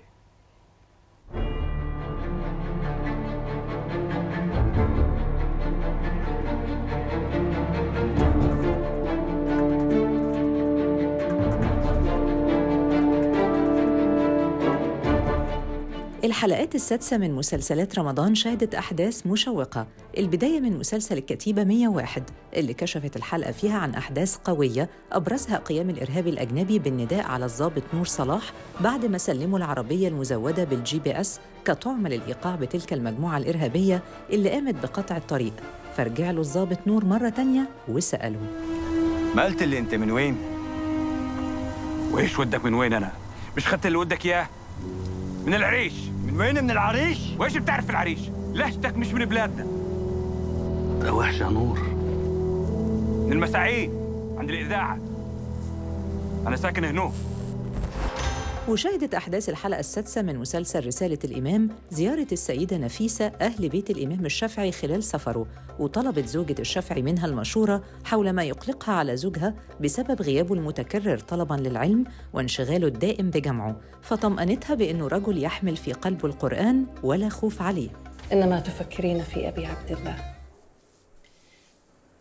الحلقات السادسة من مسلسلات رمضان شهدت أحداث مشوقة البداية من مسلسل الكتيبة 101 اللي كشفت الحلقة فيها عن أحداث قوية أبرزها قيام الإرهابي الأجنبي بالنداء على الضابط نور صلاح بعد ما سلموا العربية المزودة بالجي بي أس كطعم للإيقاع بتلك المجموعة الإرهابية اللي قامت بقطع الطريق فرجع له الضابط نور مرة تانية وسأله ما قلت اللي انت من وين؟ وايش ودك من وين انا؟ مش خدت اللي ودك اياه؟ من العريش من وين من العريش؟ وايش بتعرف في العريش؟ لهجتك مش من بلادنا ده وحش يا نور من المساعين عند الإذاعة أنا ساكن هنوك وشهدت أحداث الحلقة السادسة من مسلسل رسالة الإمام زيارة السيدة نفيسة أهل بيت الإمام الشافعي خلال سفره وطلبت زوجة الشافعي منها المشورة حول ما يقلقها على زوجها بسبب غيابه المتكرر طلباً للعلم وانشغاله الدائم بجمعه فطمأنتها بأنه رجل يحمل في قلبه القرآن ولا خوف عليه إنما تفكرين في أبي عبد الله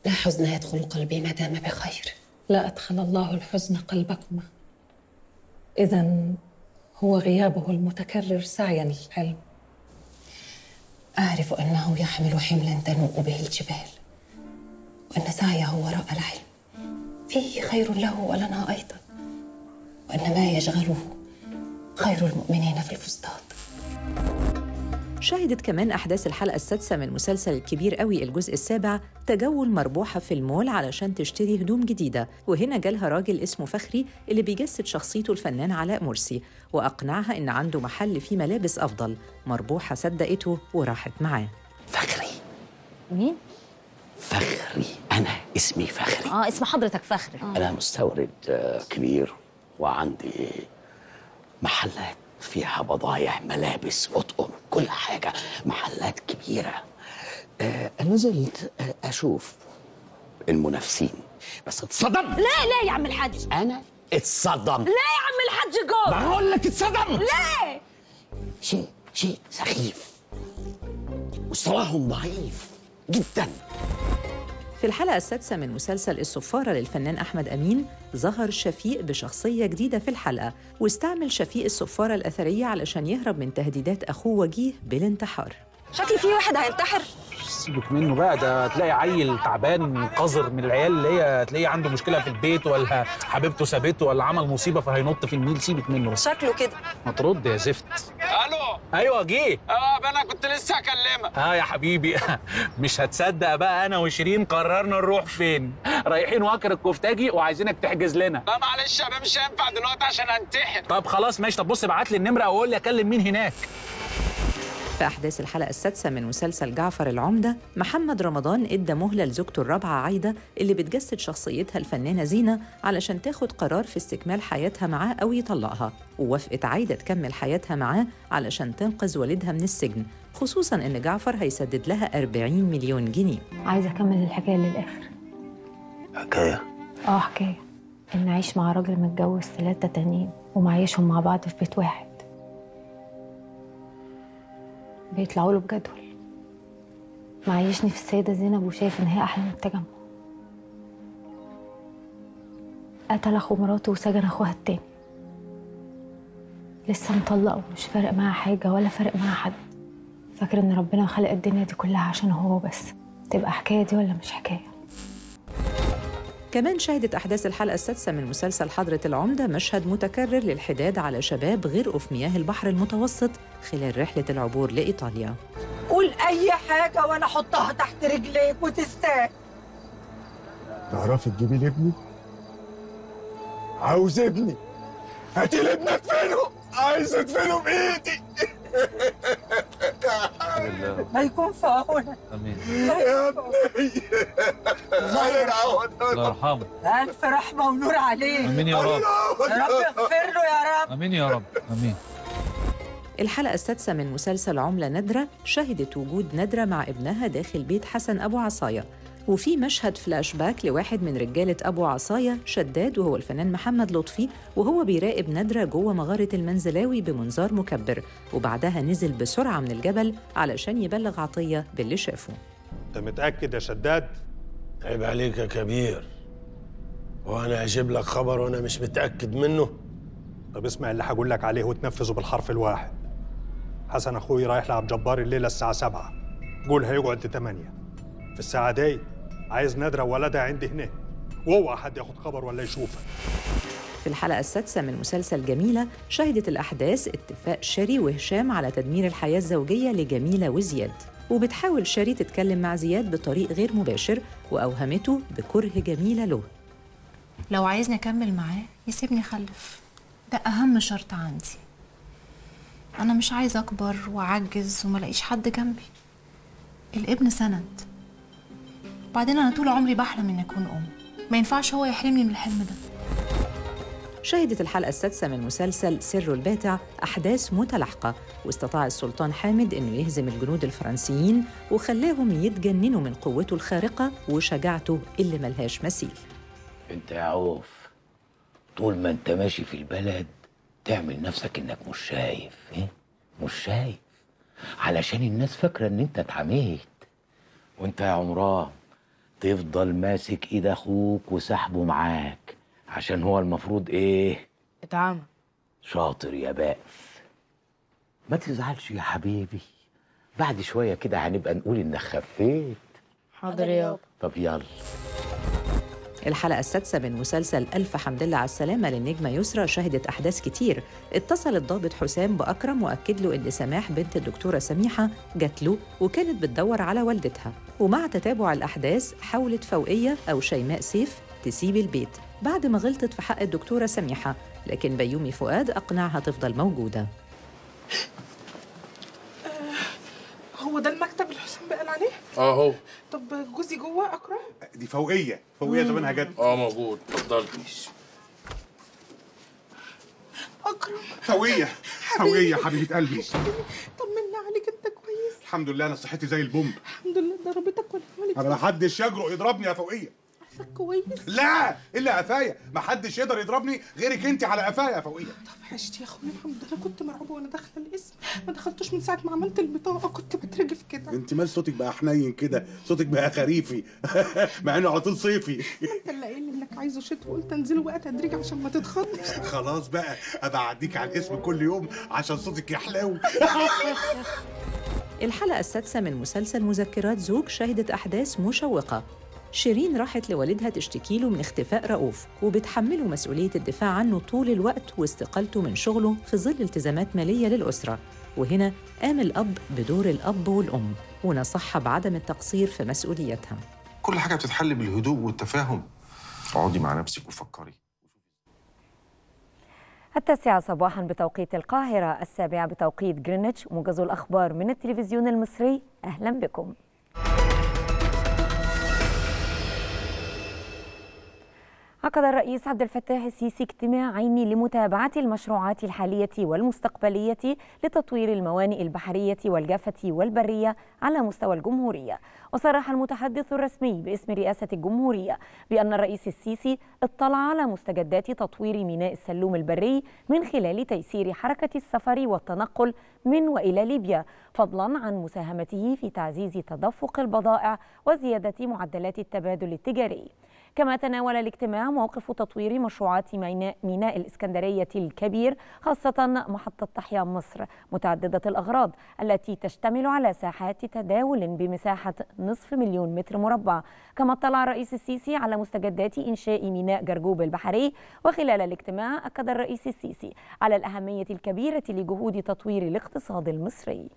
لا حزن يدخل قلبي ما دام بخير لا أدخل الله الحزن قلبكما إذا هو غيابه المتكرر سعيا للعلم أعرف أنه يحمل حملا تنوء به الجبال وأن سعيه وراء العلم فيه خير له ولنا أيضا وأن ما يشغله خير المؤمنين في الفسطاط شهدت كمان أحداث الحلقة السادسة من مسلسل الكبير قوي الجزء السابع تجول مربوحة في المول علشان تشتري هدوم جديدة وهنا جالها راجل اسمه فخري اللي بيجسد شخصيته الفنان علاء مرسي وأقنعها إن عنده محل فيه ملابس أفضل مربوحة صدقته وراحت معاه فخري مين؟ فخري أنا اسمي فخري اه اسم حضرتك فخري أنا مستورد آه، كبير وعندي محلات فيها بضايع ملابس أطقم كل حاجة محلات كبيرة آه، نزلت آه، أشوف المنافسين بس اتصدم لا لا يا عم الحاج أنا اتصدم لا يا عم الحاج جوه بقول لك اتصدم لا شيء شيء سخيف مستواهم ضعيف جدا في الحلقة السادسة من مسلسل الصفارة للفنان أحمد أمين ظهر شفيق بشخصية جديدة في الحلقة واستعمل شفيق الصفارة الأثرية علشان يهرب من تهديدات أخوه وجيه بالانتحار شكلي في واحد هينتحر سيبك منه بقى ده تلاقي عيل تعبان قذر من العيال اللي هي تلاقيه عنده مشكله في البيت ولا حبيبته سابته ولا عمل مصيبه فهينط في النيل سيبك منه بس شكله كده ما ترد يا زفت الو ايوه جه اه انا كنت لسه هكلمك اه يا حبيبي مش هتصدق بقى انا وشيرين قررنا نروح فين رايحين وكر الكفتاجي وعايزينك تحجز لنا لا معلش يا بابا مش هينفع دلوقتي عشان انتحر طب خلاص ماشي طب بص ابعت لي النمره وقول لي اكلم مين هناك في أحداث الحلقة السادسة من مسلسل جعفر العمدة محمد رمضان إدى مهلة لزوجته الرابعة عايدة اللي بتجسد شخصيتها الفنانة زينة علشان تاخد قرار في استكمال حياتها معاه أو يطلقها ووافقت عايدة تكمل حياتها معاه علشان تنقذ والدها من السجن خصوصا إن جعفر هيسدد لها 40 مليون جنيه عايزة أكمل الحكاية للآخر حكاية اه حكاية إن أعيش مع راجل متجوز ثلاثة تانيين ومعيشهم مع بعض في بيت واحد بيطلعوا له بجدول معيشني في السيدة زينب وشايف إن هي أحلى من التجمع قتل أخو مراته وسجن أخوها التاني لسه مطلقة ومش فارق معاها حاجة ولا فارق معاها حد فاكر إن ربنا خلق الدنيا دي كلها عشان هو بس تبقى حكاية دي ولا مش حكاية كمان شهدت أحداث الحلقة السادسة من مسلسل حضرة العمدة مشهد متكرر للحداد على شباب غرقوا في مياه البحر المتوسط خلال رحلة العبور لإيطاليا قول اي حاجه وانا احطها تحت رجليك وتستاهل تعرفي تجيبي لي ابني؟ عاوز ابني هاتي لي ابنك فينه عايز ادفنه بايدي هيكون في عونك امين يا ابني الله يرحمه الله يرحمه الف رحمه ونور عليه امين يا رب يا رب اغفر له يا رب امين يا رب امين الحلقة السادسة من مسلسل عملة نادرة شهدت وجود نادرة مع ابنها داخل بيت حسن أبو عصاية وفي مشهد فلاش باك لواحد من رجالة أبو عصاية شداد وهو الفنان محمد لطفي وهو بيراقب نادرة جوه مغارة المنزلاوي بمنظار مكبر وبعدها نزل بسرعة من الجبل علشان يبلغ عطية باللي شافه انت متاكد يا شداد عيب عليك يا كبير وانا اجيب لك خبر وانا مش متاكد منه طب اسمع اللي هقول لك عليه وتنفذه بالحرف الواحد حسن اخوي رايح لعبد جبار الليله الساعه 7 قول هيقعد 8 في الساعه دي عايز نادره ولدها عندي هنا واوعى حد ياخد خبر ولا يشوفك في الحلقة السادسة من مسلسل جميلة شهدت الأحداث اتفاق شيري وهشام على تدمير الحياة الزوجية لجميلة وزياد وبتحاول شيري تتكلم مع زياد بطريق غير مباشر وأوهمته بكره جميلة له لو عايزني اكمل معاه يسيبني اخلف ده اهم شرط عندي انا مش عايزه اكبر واعجز وملاقيش حد جنبي الابن سند وبعدين انا طول عمري بحلم اني اكون ام ما ينفعش هو يحرمني من الحلم ده شهدت الحلقة السادسة من مسلسل سر الباتع أحداث متلاحقة واستطاع السلطان حامد أنه يهزم الجنود الفرنسيين وخلاهم يتجننوا من قوته الخارقة وشجاعته اللي ملهاش مثيل انت يا عوف طول ما انت ماشي في البلد تعمل نفسك انك مش شايف ايه مش شايف علشان الناس فاكره ان انت اتعميت وانت يا عمران تفضل ماسك ايد اخوك وسحبه معاك عشان هو المفروض ايه اتعمى شاطر يا بائس ما تزعلش يا حبيبي بعد شويه كده هنبقى نقول انك خفيت حاضر يابا طب يلا الحلقة السادسة من مسلسل ألف حمد لله على السلامة للنجمة يسرى شهدت أحداث كتير اتصل الضابط حسام بأكرم وأكد له إن سماح بنت الدكتورة سميحة جات له وكانت بتدور على والدتها ومع تتابع الأحداث حاولت فوقية أو شيماء سيف تسيب البيت بعد ما غلطت في حق الدكتورة سميحة لكن بيومي فؤاد أقنعها تفضل موجودة هو ده المكتب اللي حسام قال عليه؟ اه هو طب جوزي جوه اكرم؟ دي فوقيه فوقيه مم. زمانها جت اه موجود اتفضلي اكرم فوقيه فوقيه حبيبه قلبي طمنا عليك انت كويس الحمد لله انا صحتي زي البومب الحمد لله ضربتك ولا عملت انا ما حدش يجرؤ يضربني يا فوقيه نفسك كويس؟ لا الا قفايا ما حدش يقدر يضربني غيرك انت على قفايا يا فوقيه طب عشت يا اخويا الحمد لله كنت مرعوبه وانا داخله القسم ما دخلتوش من ساعه ما عملت البطاقه كنت بترجف كده انت مال صوتك بقى حنين كده صوتك بقى خريفي مع انه على طول صيفي انت اللي قايل انك عايزه شتوي قلت انزله بقى تدريج عشان ما تتخضش خلاص بقى ابقى اعديك على الاسم كل يوم عشان صوتك يحلو الحلقة السادسة من مسلسل مذكرات زوج شهدت أحداث مشوقة شيرين راحت لوالدها تشتكي له من اختفاء رؤوف وبتحمله مسؤولية الدفاع عنه طول الوقت واستقالته من شغله في ظل التزامات مالية للأسرة وهنا قام الأب بدور الأب والأم ونصحها بعدم التقصير في مسؤوليتها كل حاجه بتتحل بالهدوء والتفاهم اقعدي مع نفسك وفكري التاسعة صباحا بتوقيت القاهرة السابعة بتوقيت جرينتش موجز الأخبار من التلفزيون المصري أهلا بكم عقد الرئيس عبد الفتاح السيسي اجتماعين لمتابعة المشروعات الحالية والمستقبلية لتطوير الموانئ البحرية والجافة والبرية على مستوى الجمهورية وصرح المتحدث الرسمي باسم رئاسة الجمهورية بأن الرئيس السيسي اطلع على مستجدات تطوير ميناء السلوم البري من خلال تيسير حركة السفر والتنقل من وإلى ليبيا فضلا عن مساهمته في تعزيز تدفق البضائع وزيادة معدلات التبادل التجاري كما تناول الاجتماع موقف تطوير مشروعات ميناء, ميناء الإسكندرية الكبير خاصة محطة تحيا مصر متعددة الأغراض التي تشتمل على ساحات تداول بمساحة نصف مليون متر مربع كما اطلع الرئيس السيسي على مستجدات إنشاء ميناء جرجوب البحري وخلال الاجتماع أكد الرئيس السيسي على الأهمية الكبيرة لجهود تطوير الاقتصاد المصري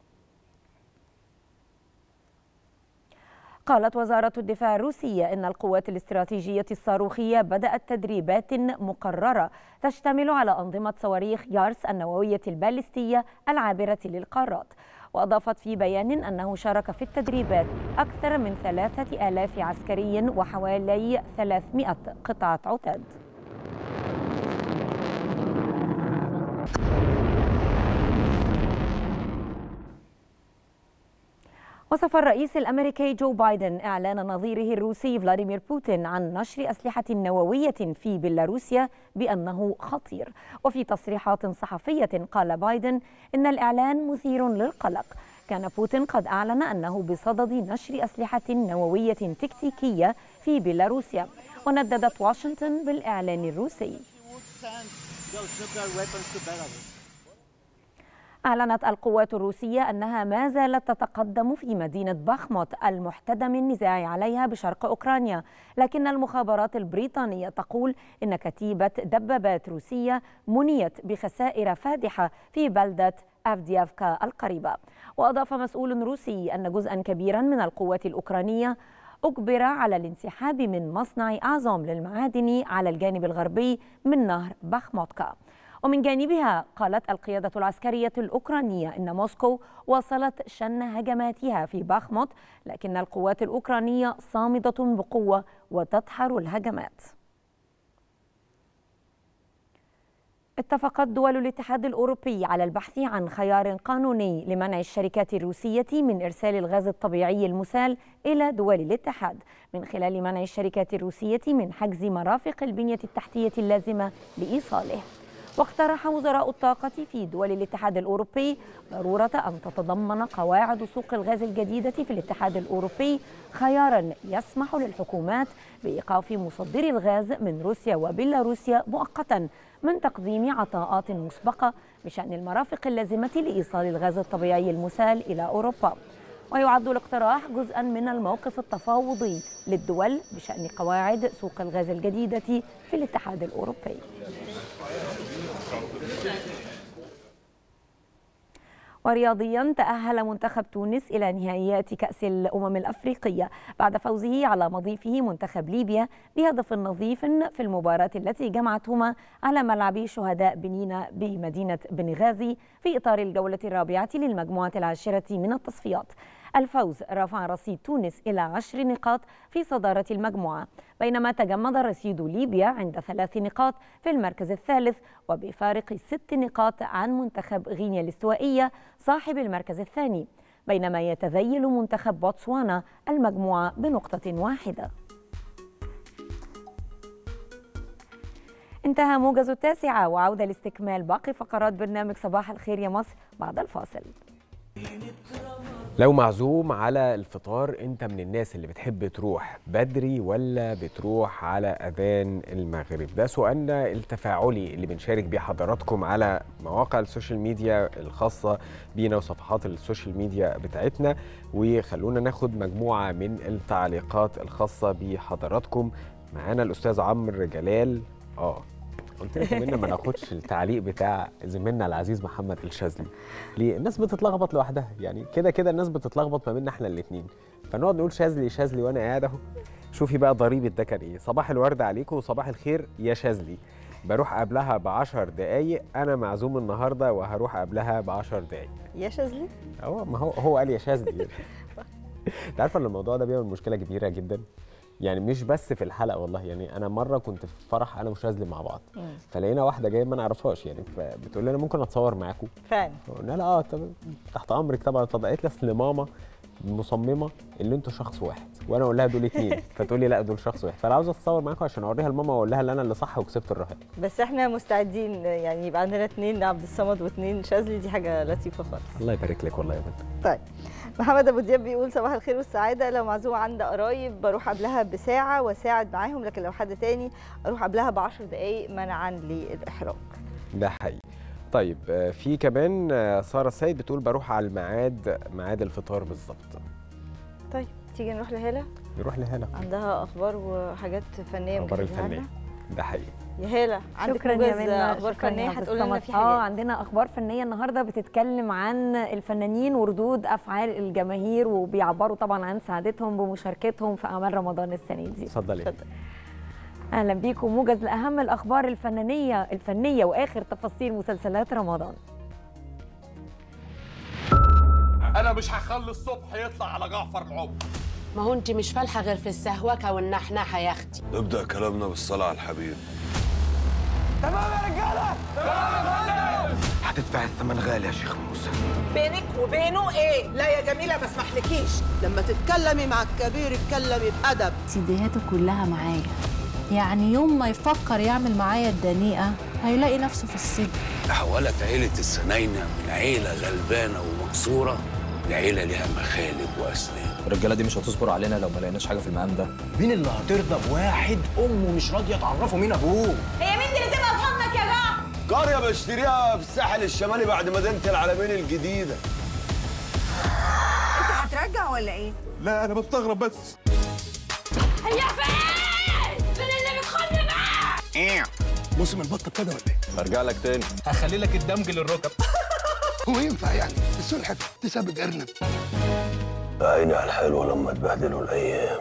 قالت وزارة الدفاع الروسية إن القوات الاستراتيجية الصاروخية بدأت تدريبات مقررة تشتمل على أنظمة صواريخ يارس النووية البالستية العابرة للقارات وأضافت في بيان أنه شارك في التدريبات أكثر من ثلاثة آلاف عسكري وحوالي 300 قطعة عتاد وصف الرئيس الامريكي جو بايدن اعلان نظيره الروسي فلاديمير بوتين عن نشر اسلحه نوويه في بيلاروسيا بانه خطير وفي تصريحات صحفيه قال بايدن ان الاعلان مثير للقلق كان بوتين قد اعلن انه بصدد نشر اسلحه نوويه تكتيكيه في بيلاروسيا ونددت واشنطن بالاعلان الروسي أعلنت القوات الروسية أنها ما زالت تتقدم في مدينة بخموت المحتدم النزاع عليها بشرق أوكرانيا لكن المخابرات البريطانية تقول إن كتيبة دبابات روسية منيت بخسائر فادحة في بلدة أفديافكا القريبة وأضاف مسؤول روسي أن جزءا كبيرا من القوات الأوكرانية أجبر على الانسحاب من مصنع أعظم للمعادن على الجانب الغربي من نهر بخموتكا ومن جانبها قالت القيادة العسكرية الأوكرانية إن موسكو واصلت شن هجماتها في باخموت لكن القوات الأوكرانية صامدة بقوة وتدحر الهجمات اتفقت دول الاتحاد الأوروبي على البحث عن خيار قانوني لمنع الشركات الروسية من إرسال الغاز الطبيعي المسال إلى دول الاتحاد من خلال منع الشركات الروسية من حجز مرافق البنية التحتية اللازمة لإيصاله واقترح وزراء الطاقة في دول الاتحاد الأوروبي ضرورة أن تتضمن قواعد سوق الغاز الجديدة في الاتحاد الأوروبي خيارا يسمح للحكومات بإيقاف مصدري الغاز من روسيا وبيلاروسيا مؤقتا من تقديم عطاءات مسبقة بشأن المرافق اللازمة لإيصال الغاز الطبيعي المسال إلى أوروبا ويعد الاقتراح جزءا من الموقف التفاوضي للدول بشأن قواعد سوق الغاز الجديدة في الاتحاد الأوروبي ورياضيا تأهل منتخب تونس إلى نهائيات كأس الأمم الأفريقية بعد فوزه على مضيفه منتخب ليبيا بهدف نظيف في المباراة التي جمعتهما على ملعب شهداء بنينا بمدينة بنغازي في إطار الجولة الرابعة للمجموعة العاشرة من التصفيات الفوز رفع رصيد تونس إلى عشر نقاط في صدارة المجموعة بينما تجمد رصيد ليبيا عند ثلاث نقاط في المركز الثالث وبفارق ست نقاط عن منتخب غينيا الاستوائية صاحب المركز الثاني بينما يتذيل منتخب بوتسوانا المجموعة بنقطة واحدة انتهى موجز التاسعة وعودة لاستكمال باقي فقرات برنامج صباح الخير يا مصر بعد الفاصل لو معزوم على الفطار انت من الناس اللي بتحب تروح بدري ولا بتروح على اذان المغرب ده سؤالنا التفاعلي اللي بنشارك بيه حضراتكم على مواقع السوشيال ميديا الخاصه بينا وصفحات السوشيال ميديا بتاعتنا وخلونا ناخد مجموعه من التعليقات الخاصه بحضراتكم معانا الاستاذ عمرو جلال اه قلت لك كمان ما ناخدش التعليق بتاع زميلنا العزيز محمد الشاذلي ليه الناس بتتلخبط لوحدها يعني كده كده الناس بتتلخبط ما بيننا احنا الاثنين فنقعد نقول شاذلي شاذلي وانا قاعد اهو شوفي بقى ضريبه ده كان ايه صباح الورد عليكم وصباح الخير يا شاذلي بروح قبلها ب 10 دقايق انا معزوم النهارده وهروح قبلها ب 10 دقايق يا شاذلي هو ما هو هو قال يا شاذلي انت عارفه ان الموضوع ده بيعمل مشكله كبيره جدا يعني مش بس في الحلقه والله يعني انا مره كنت في فرح انا وشاذلي مع بعض مم. فلقينا واحده جايه ما نعرفهاش يعني فبتقول لي انا ممكن اتصور معاكم فعلا قلنا لها اه طب تحت امرك طبعا اتفضل قالت لي اصل ماما مصممه اللي انتوا شخص واحد وانا اقول لها دول اتنين فتقول لي لا دول شخص واحد فانا عاوز اتصور معاكم عشان اوريها لماما واقول لها ان انا اللي صح وكسبت الرهان بس احنا مستعدين يعني يبقى عندنا اثنين عبد الصمد واثنين شاذلي دي حاجه لطيفه خالص الله يبارك لك والله يا بنت طيب محمد ابو دياب بيقول صباح الخير والسعاده لو معزوم عند قرايب بروح قبلها بساعه واساعد معاهم لكن لو حد تاني اروح قبلها ب 10 دقائق منعا للاحراج ده حقيقي طيب آه، في كمان آه، ساره السيد بتقول بروح على الميعاد ميعاد الفطار بالظبط طيب تيجي نروح لهاله نروح لهنا عندها اخبار وحاجات فنيه اخبار مجهزها الفنيه لنا. ده حقيقي يا هاله عندك شكرا موجز يا منى اخبار شكراً يا فنيه عبد هتقول لنا الصمد. في اه حاجات عندنا اخبار فنيه النهارده بتتكلم عن الفنانين وردود افعال الجماهير وبيعبروا طبعا عن سعادتهم بمشاركتهم في اعمال رمضان السنه دي اتفضلي اهلا بيكم موجز لاهم الاخبار الفنانيه الفنيه واخر تفاصيل مسلسلات رمضان انا مش هخلي الصبح يطلع على جعفر العمر ما هو انت مش فالحه غير في السهوكه والنحنحه يا اختي نبدأ كلامنا بالصلاة على الحبيب تمام يا رجاله تمام هتدفع الثمن غالي يا شيخ موسى بينك وبينه ايه لا يا جميله ما اسمحلكيش لما تتكلمي مع الكبير اتكلمي بادب سيديهاته كلها معايا يعني يوم ما يفكر يعمل معايا الدنيئه هيلاقي نفسه في السجن تحولت عيلة السناينة من عيلة غلبانة ومكسورة لعيلة ليها مخالب وأسنان الرجاله دي مش هتصبر علينا لو ما لقيناش حاجه في المقام ده مين اللي هترضى بواحد امه مش راضيه تعرفه مين ابوه هي مين اللي تبقى في حضنك يا جماعه قرية بشتريها في الساحل الشمالي بعد مدينة العلمين الجديدة انت هترجع ولا ايه لا انا بستغرب بس هي فين فين اللي بتخلي معاه ايه موسم البط ابتدى ولا ايه هرجع لك تاني هخلي لك الدمج للركب هو ينفع يعني السلحة تسابق أرنب عيني على الحلو لما تبهدلوا الأيام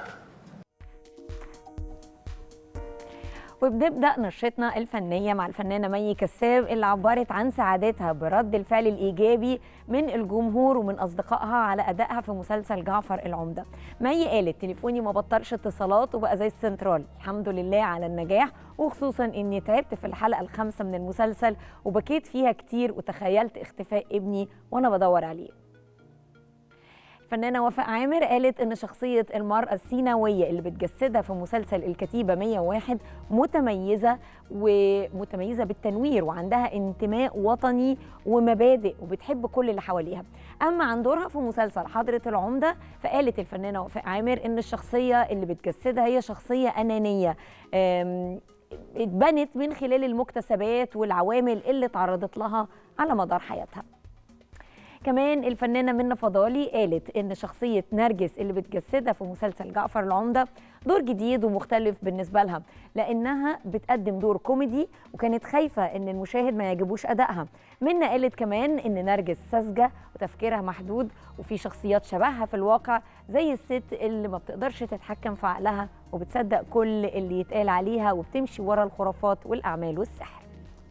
وبنبدا نشرتنا الفنيه مع الفنانه مي كساب اللي عبرت عن سعادتها برد الفعل الايجابي من الجمهور ومن اصدقائها على ادائها في مسلسل جعفر العمده. مي قالت تليفوني ما بطلش اتصالات وبقى زي السنترال، الحمد لله على النجاح وخصوصا اني تعبت في الحلقه الخامسه من المسلسل وبكيت فيها كتير وتخيلت اختفاء ابني وانا بدور عليه. فنانة وفاء عامر قالت إن شخصية المرأة السيناوية اللي بتجسدها في مسلسل الكتيبة 101 متميزة ومتميزة بالتنوير وعندها انتماء وطني ومبادئ وبتحب كل اللي حواليها أما عن دورها في مسلسل حضرة العمدة فقالت الفنانة وفاء عامر إن الشخصية اللي بتجسدها هي شخصية أنانية أم، اتبنت من خلال المكتسبات والعوامل اللي تعرضت لها على مدار حياتها كمان الفنانة منى فضالي قالت إن شخصية نرجس اللي بتجسدها في مسلسل جعفر العمدة دور جديد ومختلف بالنسبة لها لأنها بتقدم دور كوميدي وكانت خايفة إن المشاهد ما يعجبوش أدائها منى قالت كمان إن نرجس ساذجة وتفكيرها محدود وفي شخصيات شبهها في الواقع زي الست اللي ما بتقدرش تتحكم في عقلها وبتصدق كل اللي يتقال عليها وبتمشي ورا الخرافات والأعمال والسحر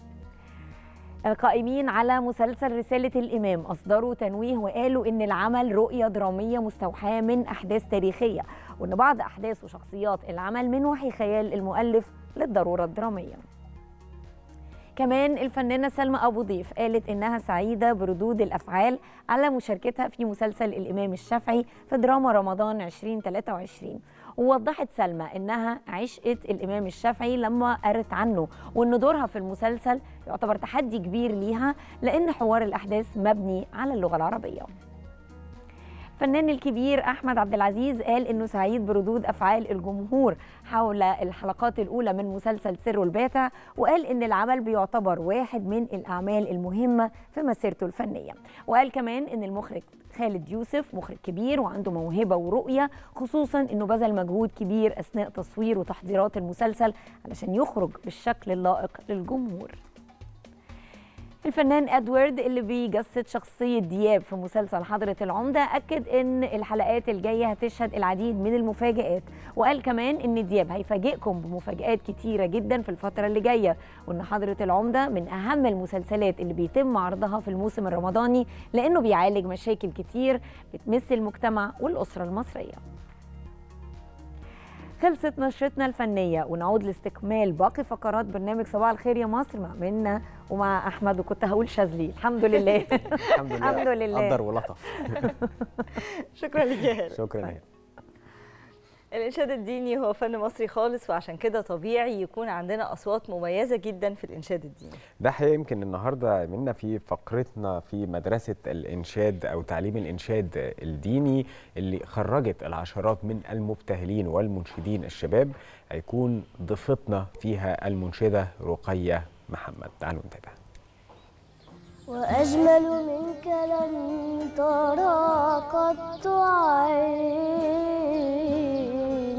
القائمين على مسلسل رسالة الإمام أصدروا تنويه وقالوا إن العمل رؤية درامية مستوحاة من أحداث تاريخية وإن بعض أحداث وشخصيات العمل من وحي خيال المؤلف للضرورة الدرامية كمان الفنانة سلمى أبو ضيف قالت إنها سعيدة بردود الأفعال على مشاركتها في مسلسل الإمام الشافعي في دراما رمضان 2023 ووضحت سلمى إنها عشقت الإمام الشافعي لما قرت عنه وإن دورها في المسلسل يعتبر تحدي كبير ليها لأن حوار الأحداث مبني على اللغة العربية الفنان الكبير احمد عبد العزيز قال انه سعيد بردود افعال الجمهور حول الحلقات الاولى من مسلسل سر الباتع وقال ان العمل بيعتبر واحد من الاعمال المهمه في مسيرته الفنيه وقال كمان ان المخرج خالد يوسف مخرج كبير وعنده موهبه ورؤيه خصوصا انه بذل مجهود كبير اثناء تصوير وتحضيرات المسلسل علشان يخرج بالشكل اللائق للجمهور الفنان ادوارد اللي بيجسد شخصيه دياب في مسلسل حضره العمده اكد ان الحلقات الجايه هتشهد العديد من المفاجات وقال كمان ان دياب هيفاجئكم بمفاجات كتيره جدا في الفتره اللي جايه وان حضره العمده من اهم المسلسلات اللي بيتم عرضها في الموسم الرمضاني لانه بيعالج مشاكل كتير بتمس المجتمع والاسره المصريه خلصت نشرتنا الفنية ونعود لاستكمال باقي فقرات برنامج صباح الخير يا مصر مع منا ومع أحمد وكنت هقول شاذلي الحمد لله الحمد لله الحمد لله قدر ولطف شكرا لك يا هلا شكرا لك الإنشاد الديني هو فن مصري خالص وعشان كده طبيعي يكون عندنا أصوات مميزة جدا في الإنشاد الديني ده حقيقة يمكن النهارده منا في فقرتنا في مدرسة الإنشاد أو تعليم الإنشاد الديني اللي خرجت العشرات من المبتهلين والمنشدين الشباب هيكون ضيفتنا فيها المنشدة رقية محمد تعالوا نتابع وأجمل منك لن ترى قط عين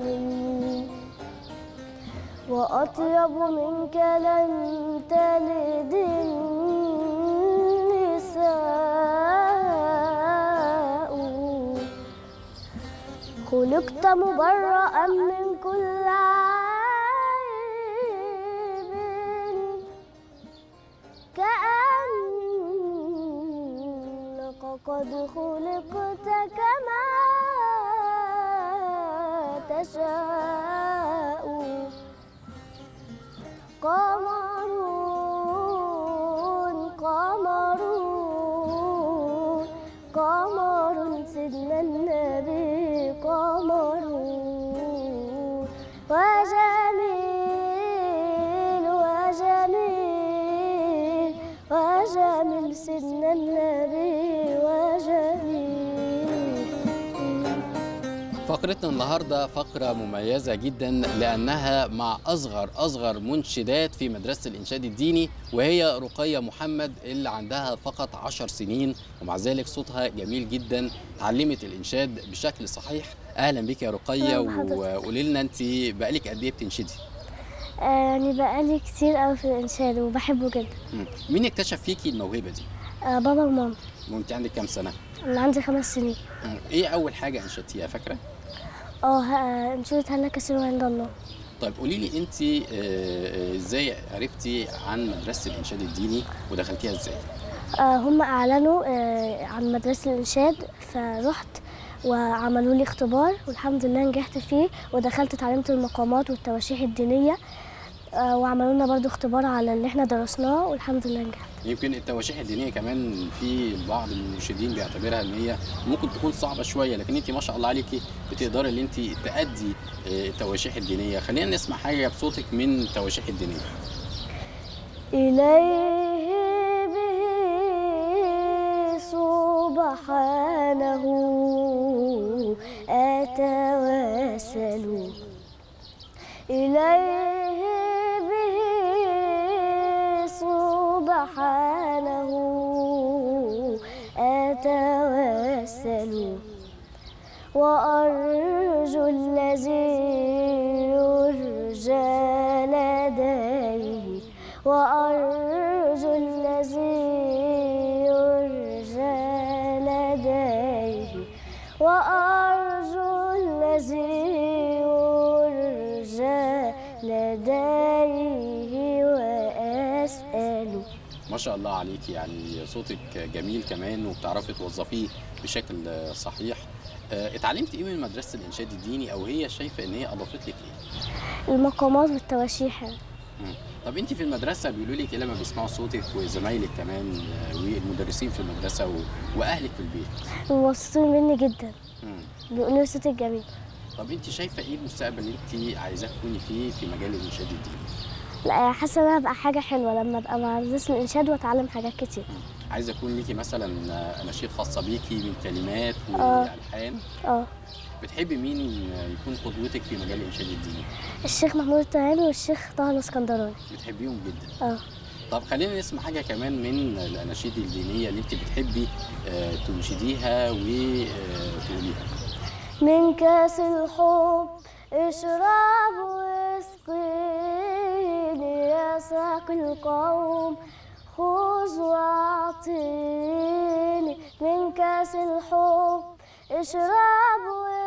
وأطيب منك لن تلد النساء خلقت مبرأ من كل عيب كأنك قد خلقت كما تشاء قمر قمر قمر سيدنا النبي قمر وجميل وجميل وجميل سيدنا النبي وجميل فقرتنا النهارده فقرة مميزة جدا لأنها مع أصغر أصغر منشدات في مدرسة الإنشاد الديني وهي رقية محمد اللي عندها فقط عشر سنين ومع ذلك صوتها جميل جدا تعلمت الإنشاد بشكل صحيح أهلا بك يا رقية أهلا بحضرتك. وقولي لنا أنت بقالك قد إيه بتنشدي؟ آه، يعني بقالي كتير قوي في الإنشاد وبحبه جدا مم. مين اكتشف فيكي الموهبة دي؟ آه، بابا وماما وأنت عندك كام سنة؟ أنا عندي خمس سنين مم. إيه أول حاجة أنشدتيها فاكرة؟ اه ه- انشودة هلا كثير عند الله طيب قولي لي أنت آه، آه، إزاي عرفتي عن مدرسة الإنشاد الديني ودخلتيها إزاي؟ آه، هم أعلنوا آه، عن مدرسة الإنشاد فرحت وعملوا لي اختبار والحمد لله نجحت فيه ودخلت اتعلمت المقامات والتواشيح الدينية آه، وعملوا لنا برضو اختبار على اللي احنا درسناه والحمد لله نجحت يمكن التواشيح الدينيه كمان في بعض المرشدين بيعتبرها ان هي ممكن تكون صعبه شويه لكن انت ما شاء الله عليكي بتقدري ان انت تادي آه، التواشيح الدينيه خلينا نسمع حاجه بصوتك من التواشيح الدينيه إليه به سبحانه أتوسل إليه به سبحانه أتوسل وأرجو الذي يرجى لديه وأرجو الذي يرجى لديه وأرجو الذي يرجى لديه وأسأل ما شاء الله عليكي يعني صوتك جميل كمان وبتعرفي توظفيه بشكل صحيح آه، اتعلمت ايه من مدرسه الانشاد الديني او هي شايفه ان هي اضافت لك ايه المقامات والتواشيح مم. طب انت في المدرسه بيقولوا لك ايه لما بيسمعوا صوتك وزمايلك كمان آه، والمدرسين في المدرسه و... واهلك في البيت مبسوطين مني جدا مم. بيقولوا صوتك جميل طب انت شايفه ايه المستقبل اللي انت عايزاه تكوني فيه في مجال الانشاد الديني لا حاسه انها هبقى حاجه حلوه لما ابقى مع مدرسه الانشاد واتعلم حاجات كتير عايزه يكون ليكي مثلا آه، اناشيد خاصه بيكي من كلمات آه. والحان اه بتحبي مين يكون قدوتك في مجال الانشاد الديني الشيخ محمود التهامي والشيخ طه الاسكندراني بتحبيهم جدا اه طب خلينا نسمع حاجه كمان من الاناشيد الدينيه اللي انت بتحبي آه، تنشديها وتقوليها من كاس الحب اشرب واسقيني يا ساقي القوم خذ واعطيني من كاس الحب اشرب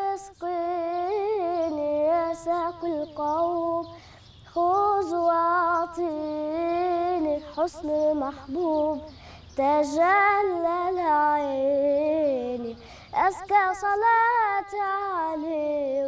واسقيني يا ساقي القوم خذ واعطيني حسن المحبوب تجلى عيني أزكى صلاة عليه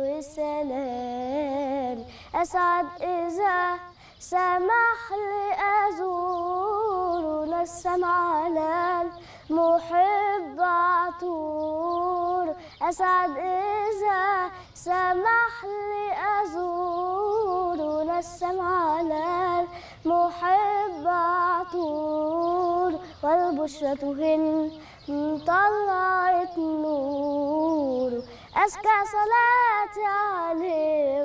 وسلام أسعد إذا سمح لي أزور نسم على المحب عطور أسعد إذا سمح لي أزور نسم على المحب عطور والبشرة هن طلعت نور أزكى صلاة عليه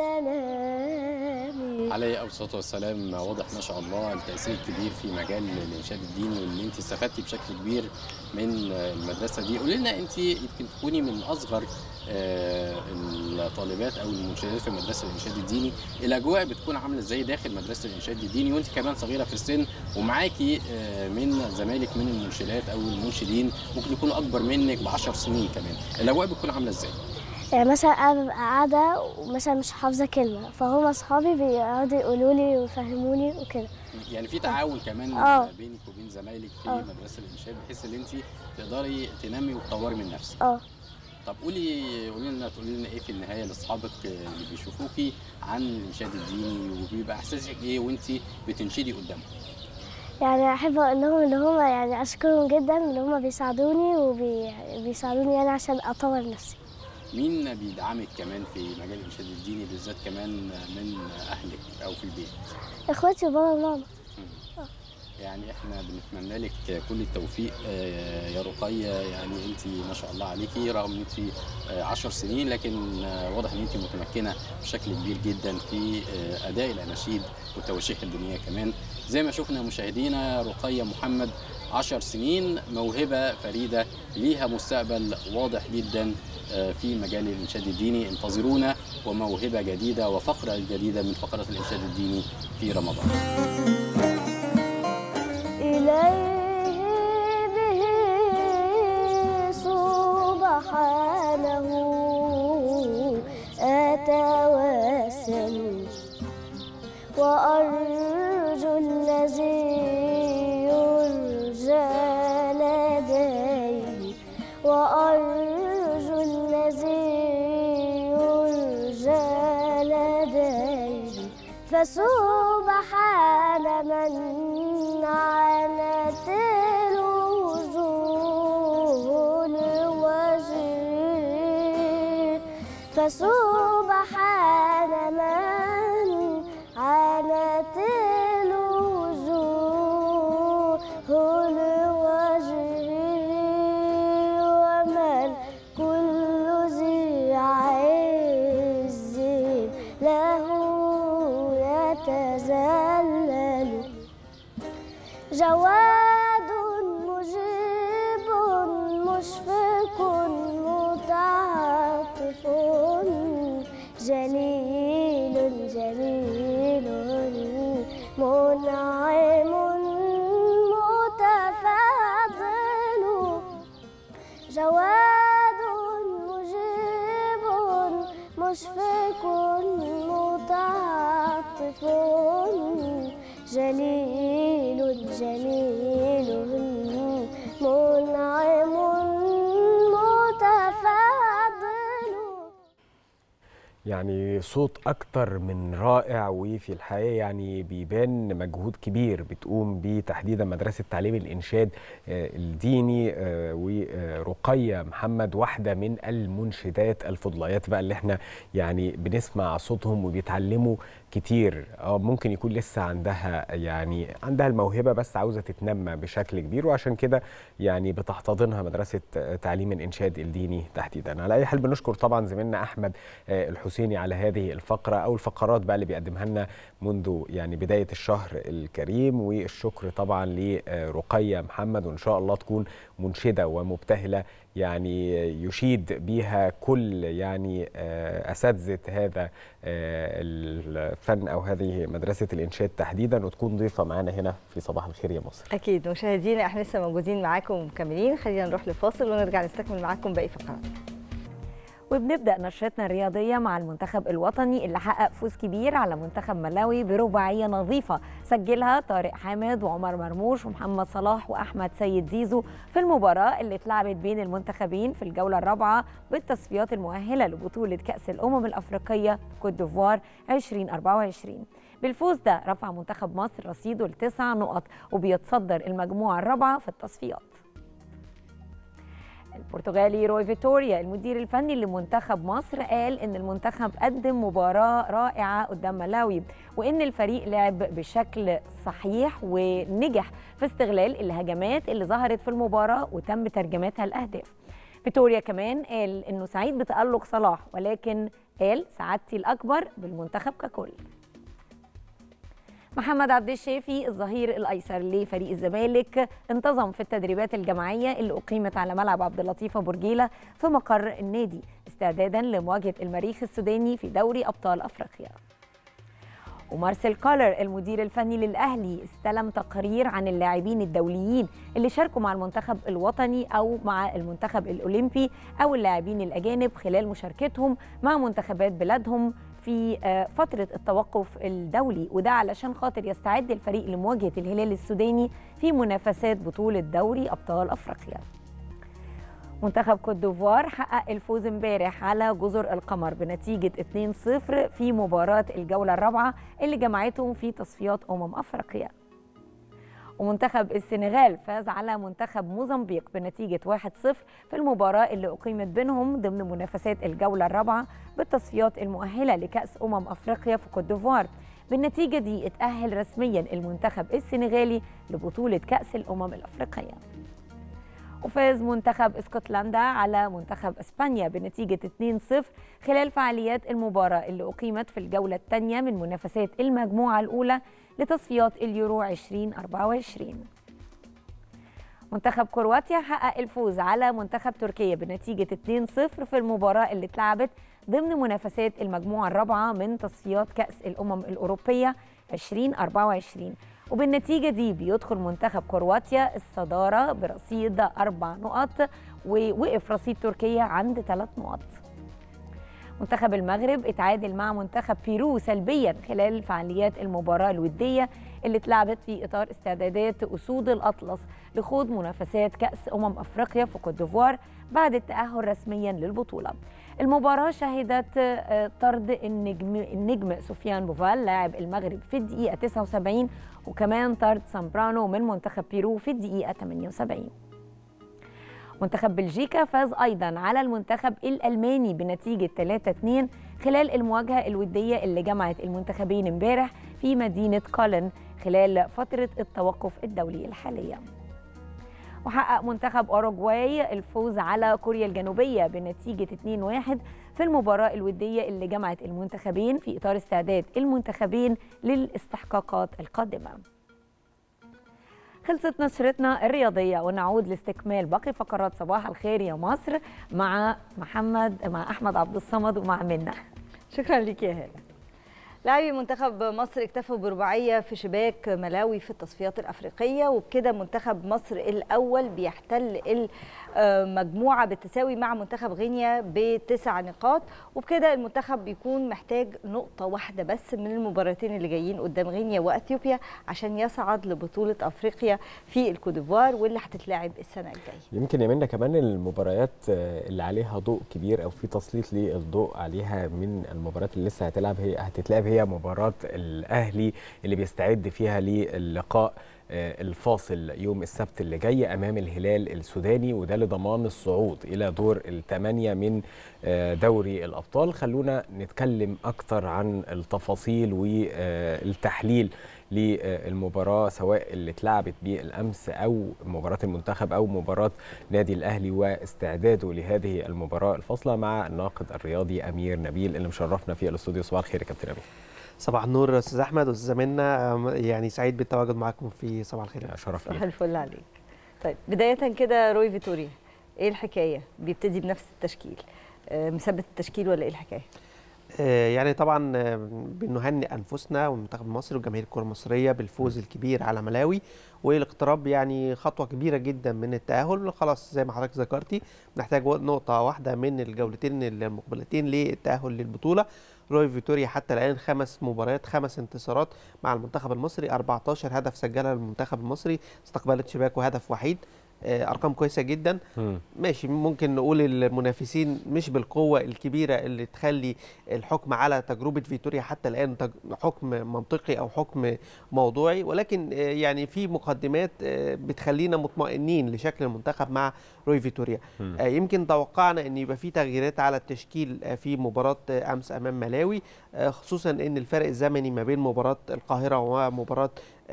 وسلامي عليه الصلاه والسلام واضح ما شاء الله التاثير الكبير في مجال الانشاد الديني وان انت استفدتي بشكل كبير من المدرسه دي قولي لنا انت يمكن تكوني من اصغر آه، الطالبات او المنشدات في مدرسه الانشاد الديني الاجواء بتكون عامله ازاي داخل مدرسه الانشاد الديني وانت كمان صغيره في السن ومعاكي آه، من زمايلك من المنشدات او المنشدين ممكن يكونوا اكبر منك ب 10 سنين كمان الاجواء بتكون عامله ازاي يعني مثلا انا ببقى قاعده ومثلا مش حافظه كلمه فهم اصحابي بيقعدوا يقولوا لي ويفهموني وكده يعني في تعاون كمان آه. بينك وبين زمايلك في آه. مدرسه الانشاد بحيث ان انت تقدري تنمي وتطوري من نفسك اه طب قولي قولي لنا تقولي لنا ايه في النهايه لاصحابك اللي بيشوفوكي عن الانشاد الديني وبيبقى احساسك ايه وانت بتنشدي قدامهم يعني احب اقول لهم ان هم يعني اشكرهم جدا ان هم بيساعدوني وبيساعدوني يعني عشان اطور نفسي مين بيدعمك كمان في مجال الانشاد الديني بالذات كمان من اهلك او في البيت اخواتي وبابا وماما يعني احنا بنتمنى لك كل التوفيق آه، يا رقية يعني انت ما شاء الله عليكي رغم ان انت 10 سنين لكن آه، واضح ان انت متمكنة بشكل كبير جدا في آه، اداء الاناشيد والتواشيح الدينية كمان زي ما شفنا مشاهدينا رقية محمد 10 سنين موهبة فريدة ليها مستقبل واضح جدا آه، في مجال الإنشاد الديني انتظرونا وموهبة جديدة وفقرة جديدة من فقرات الإنشاد الديني في رمضان إليه به سبحانه أتوسل وأرجو الذي يرجى لديه وأرجو الذي يرجى لديه فسبحان من عنت الوجوه لوجهه فسبحان من عنت الوجوه لوجهه ومن كل ذي عز له يتذلل جواد مجيب مشفق متعاطف جليل جليل منعم متفضل جواد مجيب مشفق متعاطف جليل جليل منعم متفضل يعني صوت أكتر من رائع وفي الحقيقة يعني بيبان مجهود كبير بتقوم بيه تحديدا مدرسة تعليم الإنشاد آه، الديني آه، ورقية محمد واحدة من المنشدات الفضليات بقى اللي احنا يعني بنسمع صوتهم وبيتعلموا كتير اه ممكن يكون لسه عندها يعني عندها الموهبة بس عاوزة تتنمى بشكل كبير وعشان كده يعني بتحتضنها مدرسة آه، تعليم الإنشاد الديني تحديدا على أي حال بنشكر طبعا زميلنا أحمد آه، الحسيني على هذه الفقرة أو الفقرات بقى اللي بيقدمها لنا منذ يعني بداية الشهر الكريم والشكر طبعا لرقية محمد وإن شاء الله تكون منشدة ومبتهلة يعني يشيد بها كل يعني آه، أساتذة هذا آه، الفن أو هذه مدرسة الإنشاد تحديدا وتكون ضيفة معنا هنا في صباح الخير يا مصر اكيد مشاهدينا احنا لسه موجودين معاكم ومكملين خلينا نروح لفاصل ونرجع نستكمل معاكم باقي فقرات وبنبدا نشرتنا الرياضيه مع المنتخب الوطني اللي حقق فوز كبير على منتخب ملاوي برباعيه نظيفه سجلها طارق حامد وعمر مرموش ومحمد صلاح واحمد سيد زيزو في المباراه اللي اتلعبت بين المنتخبين في الجوله الرابعه بالتصفيات المؤهله لبطوله كاس الامم الافريقيه في كوت ديفوار 2024 بالفوز ده رفع منتخب مصر رصيده لتسع نقط وبيتصدر المجموعه الرابعه في التصفيات البرتغالي روي فيتوريا المدير الفني لمنتخب مصر قال ان المنتخب قدم مباراه رائعه قدام ملاوي وان الفريق لعب بشكل صحيح ونجح في استغلال الهجمات اللي ظهرت في المباراه وتم ترجمتها لاهداف فيتوريا كمان قال انه سعيد بتالق صلاح ولكن قال سعادتي الاكبر بالمنتخب ككل محمد عبد الشافي الظهير الايسر لفريق الزمالك انتظم في التدريبات الجماعيه اللي اقيمت على ملعب عبد اللطيف ابو رجيله في مقر النادي استعدادا لمواجهه المريخ السوداني في دوري ابطال افريقيا ومارسيل كولر المدير الفني للاهلي استلم تقرير عن اللاعبين الدوليين اللي شاركوا مع المنتخب الوطني او مع المنتخب الاولمبي او اللاعبين الاجانب خلال مشاركتهم مع منتخبات بلادهم في آه، فترة التوقف الدولي وده علشان خاطر يستعد الفريق لمواجهة الهلال السوداني في منافسات بطولة دوري أبطال أفريقيا منتخب كوت ديفوار حقق الفوز امبارح على جزر القمر بنتيجة 2-0 في مباراة الجولة الرابعة اللي جمعتهم في تصفيات أمم أفريقيا ومنتخب السنغال فاز على منتخب موزمبيق بنتيجة 1-0 في المباراة اللي أقيمت بينهم ضمن منافسات الجولة الرابعة بالتصفيات المؤهلة لكأس أمم أفريقيا في كوت ديفوار بالنتيجة دي اتأهل رسميا المنتخب السنغالي لبطولة كأس الأمم الأفريقية وفاز منتخب اسكتلندا على منتخب اسبانيا بنتيجة 2-0 خلال فعاليات المباراة اللي أقيمت في الجولة الثانية من منافسات المجموعة الأولى لتصفيات اليورو 2024 منتخب كرواتيا حقق الفوز على منتخب تركيا بنتيجة 2-0 في المباراة اللي اتلعبت ضمن منافسات المجموعة الرابعة من تصفيات كأس الأمم الأوروبية 2024 وبالنتيجة دي بيدخل منتخب كرواتيا الصدارة برصيد أربع نقط ووقف رصيد تركيا عند ثلاث نقط منتخب المغرب اتعادل مع منتخب بيرو سلبيا خلال فعاليات المباراة الودية اللي اتلعبت في إطار استعدادات أسود الأطلس لخوض منافسات كأس أمم أفريقيا في كوت ديفوار بعد التأهل رسميا للبطولة المباراة شهدت آه، طرد النجم, النجم سفيان بوفال لاعب المغرب في الدقيقة 79 وكمان طرد سامبرانو من منتخب بيرو في الدقيقة 78 منتخب بلجيكا فاز أيضا على المنتخب الألماني بنتيجة 3-2 خلال المواجهة الودية اللي جمعت المنتخبين امبارح في مدينة كولن خلال فترة التوقف الدولي الحالية وحقق منتخب أوروغواي الفوز على كوريا الجنوبية بنتيجة 2-1 في المباراة الودية اللي جمعت المنتخبين في إطار استعداد المنتخبين للاستحقاقات القادمة خلصت نشرتنا الرياضية ونعود لاستكمال باقي فقرات صباح الخير يا مصر مع محمد مع أحمد عبد الصمد ومع منى شكرا لك يا هاله لاعبي منتخب مصر اكتفوا برباعيه في شباك ملاوي في التصفيات الافريقيه وبكده منتخب مصر الاول بيحتل المجموعه بالتساوي مع منتخب غينيا بتسع نقاط وبكده المنتخب بيكون محتاج نقطه واحده بس من المباراتين اللي جايين قدام غينيا واثيوبيا عشان يصعد لبطوله افريقيا في الكوديفوار واللي هتتلعب السنه الجايه يمكن يا منى كمان المباريات اللي عليها ضوء كبير او في تسليط للضوء عليها من المباريات اللي لسه هتلعب هي هتتلعب هي مباراه الاهلي اللي بيستعد فيها للقاء الفاصل يوم السبت اللي جاي امام الهلال السوداني وده لضمان الصعود الى دور الثمانيه من دوري الابطال خلونا نتكلم اكتر عن التفاصيل والتحليل للمباراه سواء اللي اتلعبت بالامس او مباراه المنتخب او مباراه نادي الاهلي واستعداده لهذه المباراه الفاصله مع الناقد الرياضي امير نبيل اللي مشرفنا في الاستوديو صباح الخير يا كابتن امير صباح النور استاذ احمد واستاذه منى يعني سعيد بالتواجد معكم في صباح الخير شرف صباح الفل عليك طيب بدايه كده روي فيتوريا ايه الحكايه بيبتدي بنفس التشكيل آه مثبت التشكيل ولا ايه الحكايه يعني طبعا بنهنئ انفسنا والمنتخب المصري وجماهير الكره المصريه بالفوز الكبير على ملاوي والاقتراب يعني خطوه كبيره جدا من التاهل خلاص زي ما حضرتك ذكرتي نحتاج نقطه واحده من الجولتين المقبلتين للتاهل للبطوله روي فيتوريا حتى الان خمس مباريات خمس انتصارات مع المنتخب المصري 14 هدف سجلها المنتخب المصري استقبلت شباكه هدف وحيد ارقام كويسه جدا م. ماشي ممكن نقول المنافسين مش بالقوه الكبيره اللي تخلي الحكم على تجربه فيتوريا حتى الان حكم منطقي او حكم موضوعي ولكن يعني في مقدمات بتخلينا مطمئنين لشكل المنتخب مع روي فيتوريا م. يمكن توقعنا ان يبقى في تغييرات على التشكيل في مباراه امس امام ملاوي خصوصا ان الفرق الزمني ما بين مباراه القاهره ومباراه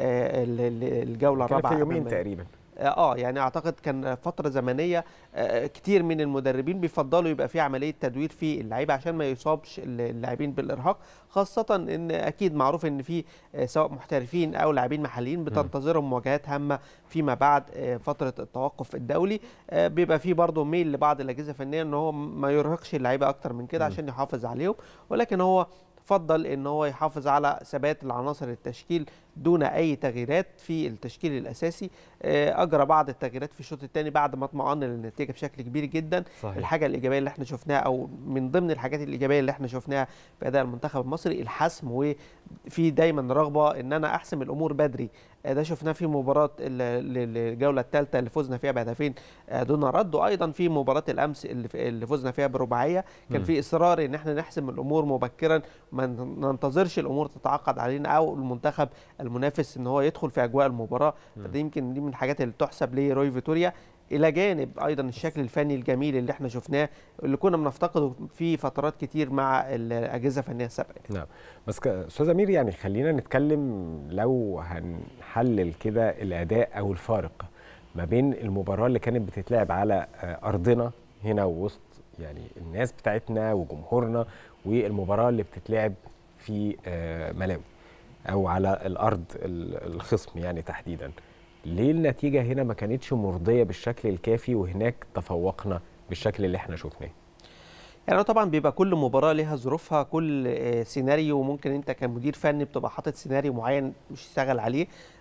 الجوله الرابعه في يومين تقريبا اه يعني اعتقد كان فتره زمنيه آه كتير من المدربين بيفضلوا يبقى في عمليه تدوير في اللعيبه عشان ما يصابش اللاعبين بالارهاق خاصه ان اكيد معروف ان في آه سواء محترفين او لاعبين محليين بتنتظرهم مواجهات هامه فيما بعد آه فتره التوقف الدولي بيبقى في برضه ميل لبعض الاجهزه الفنيه ان هو ما يرهقش اللعيبه اكتر من كده عشان يحافظ عليهم ولكن هو فضل ان هو يحافظ على ثبات العناصر التشكيل دون اي تغييرات في التشكيل الاساسي اجرى بعض التغييرات في الشوط الثاني بعد ما اطمأن للنتيجه بشكل كبير جدا صحيح. الحاجه الايجابيه اللي احنا شفناها او من ضمن الحاجات الايجابيه اللي احنا شفناها في اداء المنتخب المصري الحسم وفي دايما رغبه ان انا احسم الامور بدري ده شفناه في مباراه الجوله الثالثه اللي فزنا فيها بهدفين دون رد وايضا في مباراه الامس اللي فزنا فيها برباعيه كان في اصرار ان احنا نحسم الامور مبكرا ما ننتظرش الامور تتعقد علينا او المنتخب المنافس ان هو يدخل في اجواء المباراه فدي يمكن دي من الحاجات اللي تحسب لروي فيتوريا الى جانب ايضا الشكل الفني الجميل اللي احنا شفناه اللي كنا بنفتقده في فترات كتير مع الاجهزه الفنيه السابقه نعم بس استاذ امير يعني خلينا نتكلم لو هنحلل كده الاداء او الفارق ما بين المباراه اللي كانت بتتلعب على ارضنا هنا وسط يعني الناس بتاعتنا وجمهورنا والمباراه اللي بتتلعب في ملاوي او على الارض الخصم يعني تحديدا ليه النتيجه هنا ما كانتش مرضيه بالشكل الكافي وهناك تفوقنا بالشكل اللي احنا شفناه يعني طبعا بيبقى كل مباراه ليها ظروفها كل سيناريو ممكن انت كمدير فني بتبقى حاطط سيناريو معين مش تشتغل عليه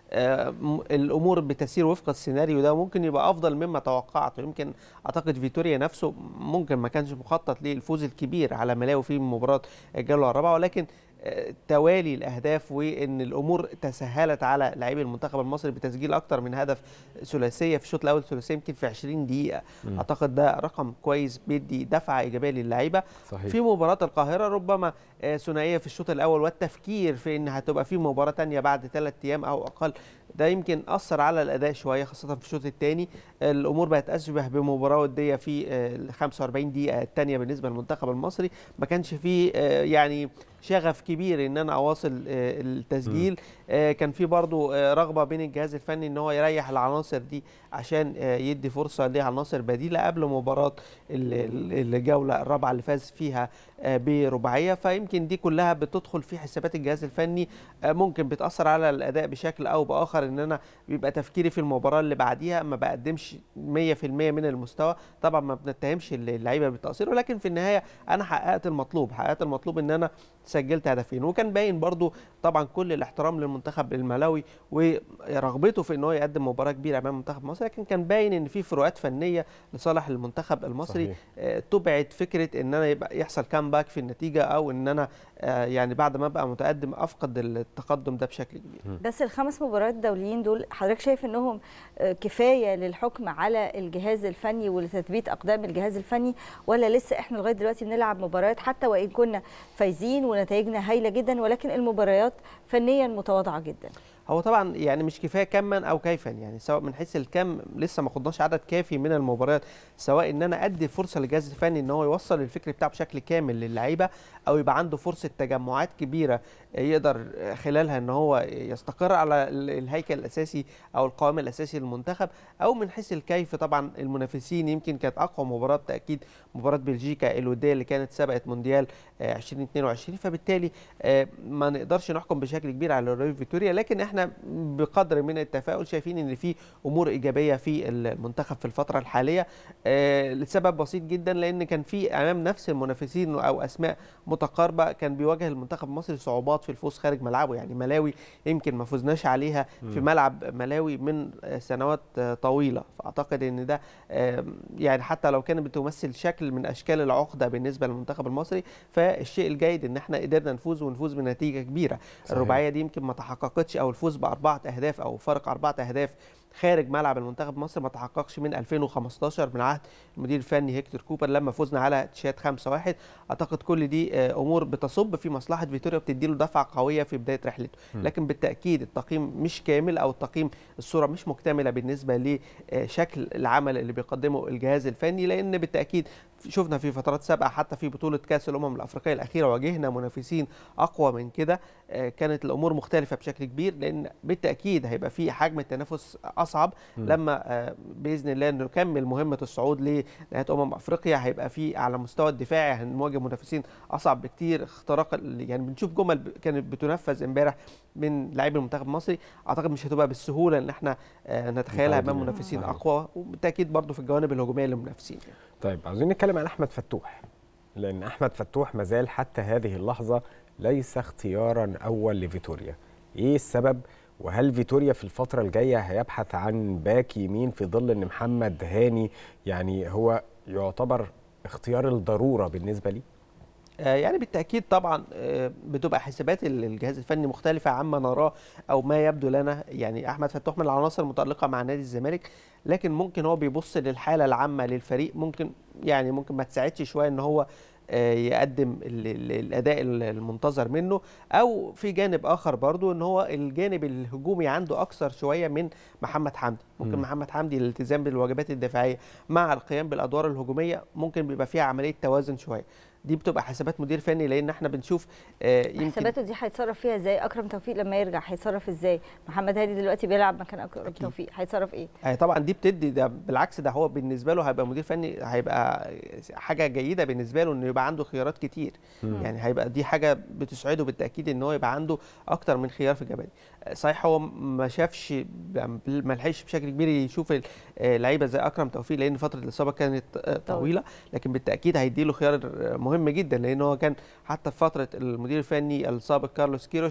آه، م- الامور بتسير وفق السيناريو ده ممكن يبقى افضل مما توقعت ويمكن اعتقد فيتوريا نفسه ممكن ما كانش مخطط للفوز الكبير على ملاوي في مباراه الجوله الرابعه ولكن آه، توالي الاهداف وان الامور تسهلت على لاعبي المنتخب المصري بتسجيل اكتر من هدف ثلاثيه في الشوط الاول ثلاثيه يمكن في 20 دقيقه مم. اعتقد ده رقم كويس بيدي دفعه ايجابيه للعيبه صحيح. في مباراه القاهره ربما آه، ثنائيه في الشوط الاول والتفكير في ان هتبقى في مباراه تانية بعد ثلاث ايام او اقل ده يمكن اثر على الاداء شويه خاصه في الشوط الثاني الامور بقت اشبه بمباراه وديه في آه، ال 45 دقيقه الثانيه بالنسبه للمنتخب المصري ما كانش فيه آه، يعني شغف كبير ان انا اواصل آه، التسجيل آه، كان في برضو آه، رغبه بين الجهاز الفني ان هو يريح العناصر دي عشان آه، يدي فرصه لعناصر بديله قبل مباراه ال- ال- الجوله الرابعه اللي فاز فيها آه، برباعيه فيمكن دي كلها بتدخل في حسابات الجهاز الفني آه، ممكن بتاثر على الاداء بشكل او باخر ان انا بيبقى تفكيري في المباراه اللي بعديها ما بقدمش 100% من المستوى طبعا ما بنتهمش اللعيبه بالتقصير ولكن في النهايه انا حققت المطلوب حققت المطلوب ان انا سجلت هدفين وكان باين برضو طبعا كل الاحترام للمنتخب الملاوي ورغبته في ان هو يقدم مباراه كبيره امام منتخب مصر لكن كان باين ان في فروقات فنيه لصالح المنتخب المصري صحيح. آه، تبعد فكره ان انا يبقى يحصل كامباك في النتيجه او ان انا آه، يعني بعد ما ابقى متقدم افقد التقدم ده بشكل كبير بس الخمس مباريات الدوليين دول حضرتك شايف انهم آه، كفايه للحكم على الجهاز الفني ولتثبيت اقدام الجهاز الفني ولا لسه احنا لغايه دلوقتي بنلعب مباريات حتى وان كنا فايزين ونتائجنا هايله جدا ولكن المباريات فنيا متواضعه جدا هو طبعا يعني مش كفايه كما او كيفا يعني سواء من حيث الكم لسه ما خدناش عدد كافي من المباريات سواء ان انا ادي فرصه للجهاز الفني ان هو يوصل الفكر بتاعه بشكل كامل للعيبه او يبقى عنده فرصه تجمعات كبيره يقدر خلالها ان هو يستقر على ال- الهيكل الاساسي او القوام الاساسي للمنتخب او من حيث الكيف طبعا المنافسين يمكن كانت اقوى مباراه بالتاكيد مباراه بلجيكا الوديه اللي كانت سبقت مونديال آه، 2022 فبالتالي آه، ما نقدرش نحكم بشكل كبير على ريو فيتوريا لكن احنا بقدر من التفاؤل شايفين ان في امور ايجابيه في المنتخب في الفتره الحاليه آه، لسبب بسيط جدا لان كان في امام نفس المنافسين او اسماء متقاربه كان بيواجه المنتخب المصري صعوبات في الفوز خارج ملعبه يعني ملاوي يمكن ما فزناش عليها في مم. ملعب ملاوي من آه، سنوات آه، طويله فاعتقد ان ده آه، يعني حتى لو كانت بتمثل شكل من اشكال العقده بالنسبه للمنتخب المصري فالشيء الجيد ان احنا قدرنا نفوز ونفوز بنتيجه كبيره صحيح. الرباعيه دي يمكن ما تحققتش او الفوز باربعه اهداف او فرق اربعه اهداف خارج ملعب المنتخب مصر ما تحققش من 2015 من عهد المدير الفني هيكتور كوبر لما فزنا على تشاد 5-1 اعتقد كل دي آه، امور بتصب في مصلحه فيتوريا وبتديله دفعه قويه في بدايه رحلته مم. لكن بالتاكيد التقييم مش كامل او التقييم الصوره مش مكتمله بالنسبه لشكل العمل اللي بيقدمه الجهاز الفني لان بالتاكيد شفنا في فترات سابقه حتى في بطوله كاس الامم الافريقيه الاخيره واجهنا منافسين اقوى من كده آه، كانت الامور مختلفه بشكل كبير لان بالتاكيد هيبقى في حجم التنافس اصعب مم. لما آه، باذن الله نكمل مهمه الصعود لنهايه امم افريقيا هيبقى في على مستوى الدفاعي هنواجه منافسين اصعب بكتير اختراق ال- يعني بنشوف جمل ب- كانت بتنفذ امبارح من لاعبي المنتخب المصري اعتقد مش هتبقى بالسهوله ان احنا آه، نتخيلها امام متعودين. منافسين صحيح. اقوى وبالتاكيد برضو في الجوانب الهجوميه للمنافسين يعني. طيب عاوزين نتكلم عن احمد فتوح لان احمد فتوح مازال حتى هذه اللحظه ليس اختيارا اول لفيتوريا ايه السبب وهل فيتوريا في الفتره الجايه هيبحث عن باك يمين في ظل ان محمد هاني يعني هو يعتبر اختيار الضروره بالنسبه لي آه، يعني بالتاكيد طبعا آه، بتبقى حسابات ال- الجهاز الفني مختلفه عما نراه او ما يبدو لنا يعني احمد فتوح من العناصر المتالقه مع نادي الزمالك لكن ممكن هو بيبص للحاله العامه للفريق ممكن يعني ممكن ما تساعدش شويه ان هو آه، يقدم ال- ال- الاداء ال- المنتظر منه او في جانب اخر برضو ان هو الجانب الهجومي عنده اكثر شويه من محمد حمدي ممكن مم. محمد حمدي الالتزام بالواجبات الدفاعيه مع القيام بالادوار الهجوميه ممكن بيبقى فيها عمليه توازن شويه دي بتبقى حسابات مدير فني لان احنا بنشوف آه، يمكن حساباته دي هيتصرف فيها ازاي اكرم توفيق لما يرجع هيتصرف ازاي محمد هاني دلوقتي بيلعب مكان اكرم توفيق هيتصرف ايه هي طبعا دي بتدي ده بالعكس ده هو بالنسبه له هيبقى مدير فني هيبقى حاجه جيده بالنسبه له انه يبقى عنده خيارات كتير مم. يعني هيبقى دي حاجه بتسعده بالتاكيد ان هو يبقى عنده اكتر من خيار في الجبهه صحيح هو ما شافش ما لحقش بشكل كبير يشوف ال- آه، لعيبه زي اكرم توفيق لان فتره الاصابه كانت آه، طويله لكن بالتاكيد هيديله خيار آه، مهم جدا لان هو كان حتى في فتره المدير الفني السابق كارلوس كيروش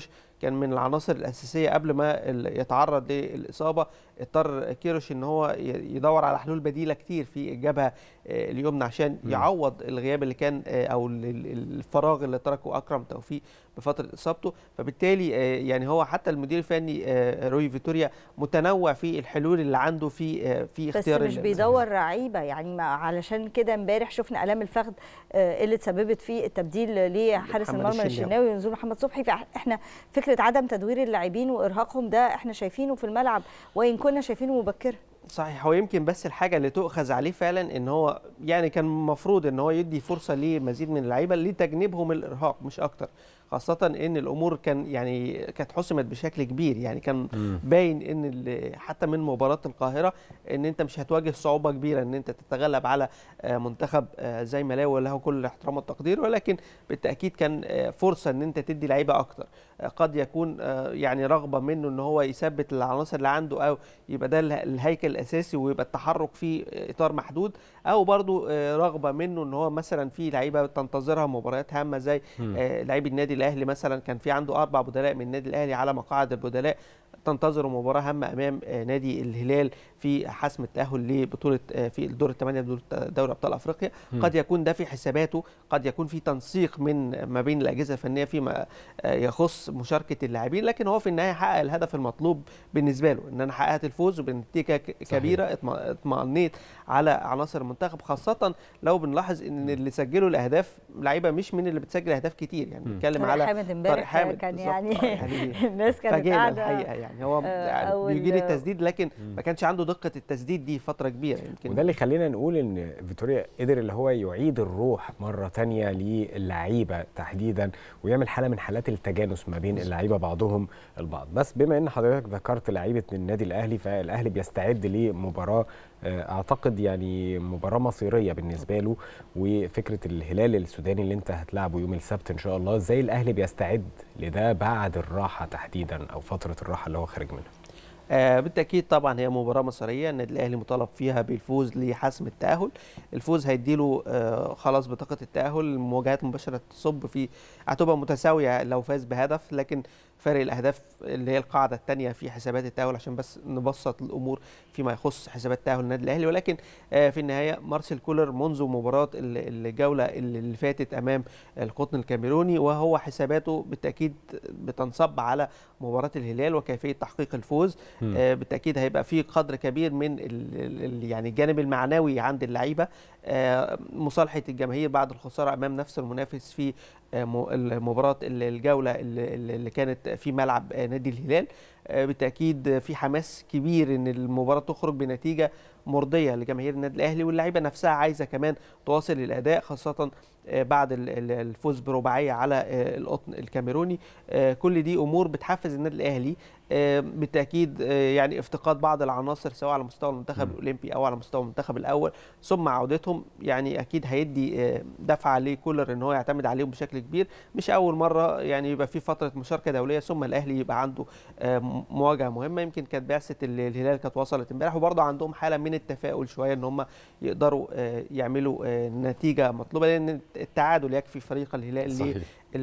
كان من العناصر الاساسيه قبل ما ال- يتعرض للاصابه اضطر كيروش ان هو ي- يدور على حلول بديله كتير في الجبهه آه، اليمنى عشان مم. يعوض الغياب اللي كان آه، او ال- ال- الفراغ اللي تركه اكرم توفيق بفتره اصابته فبالتالي آه، يعني هو حتى المدير الفني آه، روي فيتوريا متنوع في الحلول اللي عنده في آه، في بس اختيار مش ال- بيدور لعيبه يعني ما علشان كده امبارح شفنا الام الفخذ آه، اللي تسببت في التبديل لحارس محمد المرمى الشناوي. الشناوي ونزول محمد صبحي فاحنا فكره عدم تدوير اللاعبين وارهاقهم ده احنا شايفينه في الملعب وان كنا شايفينه مبكرا صحيح هو يمكن بس الحاجه اللي تؤخذ عليه فعلا ان هو يعني كان المفروض ان هو يدي فرصه لمزيد من اللعيبه لتجنبهم الارهاق مش اكتر خاصة ان الامور كان يعني كانت حسمت بشكل كبير يعني كان مم. باين ان ال- حتى من مباراة القاهرة ان انت مش هتواجه صعوبة كبيرة ان انت تتغلب على آه، منتخب آه، زي ملاوي له كل الاحترام والتقدير ولكن بالتاكيد كان آه، فرصة ان انت تدي لعيبة اكتر آه، قد يكون آه، يعني رغبة منه ان هو يثبت العناصر اللي عنده او يبقى ده اله- الهيكل الاساسي ويبقى التحرك في اطار محدود او برضو آه، رغبة منه ان هو مثلا في لعيبة تنتظرها مباريات هامة زي مم. آه، لعيب النادي الاهلي مثلا كان في عنده اربع بدلاء من النادي الاهلي على مقاعد البدلاء تنتظر مباراه هامه امام آه، نادي الهلال في حسم التاهل لبطوله آه، في الدور الثمانيه بطوله دوري ابطال افريقيا مم. قد يكون ده في حساباته قد يكون في تنسيق من ما بين الاجهزه الفنيه فيما آه، يخص مشاركه اللاعبين لكن هو في النهايه حقق الهدف المطلوب بالنسبه له ان انا حققت الفوز وبنتيجه ك- كبيره اطم- اطمأنيت على عناصر المنتخب خاصه لو بنلاحظ ان اللي سجلوا الاهداف لعيبه مش من اللي بتسجل اهداف كتير يعني بنتكلم طارق على حامد امبارح طارق كان بالظبط. يعني, آه، يعني الناس كانت فاجئنا قاعده الحقيقه يعني هو آه، يعني أول- بيجي لي التسديد لكن ما كانش عنده دقه التسديد دي فتره كبيره يمكن وده اللي يخلينا نقول ان فيتوريا قدر اللي هو يعيد الروح مره تانية للعيبه تحديدا ويعمل حاله من حالات التجانس ما بين اللعيبه بعضهم البعض بس بما ان حضرتك ذكرت لعيبه النادي الاهلي فالاهلي بيستعد لمباراه آه، اعتقد يعني مباراه مصيريه بالنسبه له وفكره الهلال السوداني اللي انت هتلعبه يوم السبت ان شاء الله ازاي الاهلي بيستعد لده بعد الراحه تحديدا او فتره الراحه اللي هو خارج منها آه بالتاكيد طبعا هي مباراه مصريه النادي الاهلي مطالب فيها بالفوز لحسم التاهل الفوز هيديله آه خلاص بطاقه التاهل المواجهات المباشره تصب في هتبقى متساويه لو فاز بهدف لكن فرق الاهداف اللي هي القاعده الثانيه في حسابات التاهل عشان بس نبسط الامور فيما يخص حسابات تاهل النادي الاهلي ولكن آه في النهايه مارسيل كولر منذ مباراه ال- الجوله اللي اللي فاتت امام القطن الكاميروني وهو حساباته بالتاكيد بتنصب على مباراه الهلال وكيفيه تحقيق الفوز مم. آه بالتاكيد هيبقى في قدر كبير من ال ال يعني الجانب المعنوي عند اللعيبه آه مصالحه الجماهير بعد الخساره امام نفس المنافس في آه م- المباراه ال- الجوله اللي, اللي كانت في ملعب آه نادي الهلال آه بالتاكيد في حماس كبير ان المباراه تخرج بنتيجه مرضيه لجماهير النادي الاهلي واللعيبه نفسها عايزه كمان تواصل الاداء خاصه آه، بعد ال- ال- الفوز برباعيه على آه، القطن الكاميروني آه، كل دي امور بتحفز النادي الاهلي آه، بالتاكيد آه، يعني افتقاد بعض العناصر سواء على مستوى المنتخب الاولمبي او على مستوى المنتخب الاول ثم عودتهم يعني اكيد هيدي آه، دفعه لكولر ان هو يعتمد عليهم بشكل كبير مش اول مره يعني يبقى في فتره مشاركه دوليه ثم الاهلي يبقى عنده آه، م- مواجهه مهمه يمكن كانت بعثه ال- الهلال كانت وصلت امبارح وبرضه عندهم حاله من التفاؤل شويه ان هم يقدروا آه، يعملوا آه، نتيجه مطلوبه لان التعادل يكفي فريق الهلال صحيح.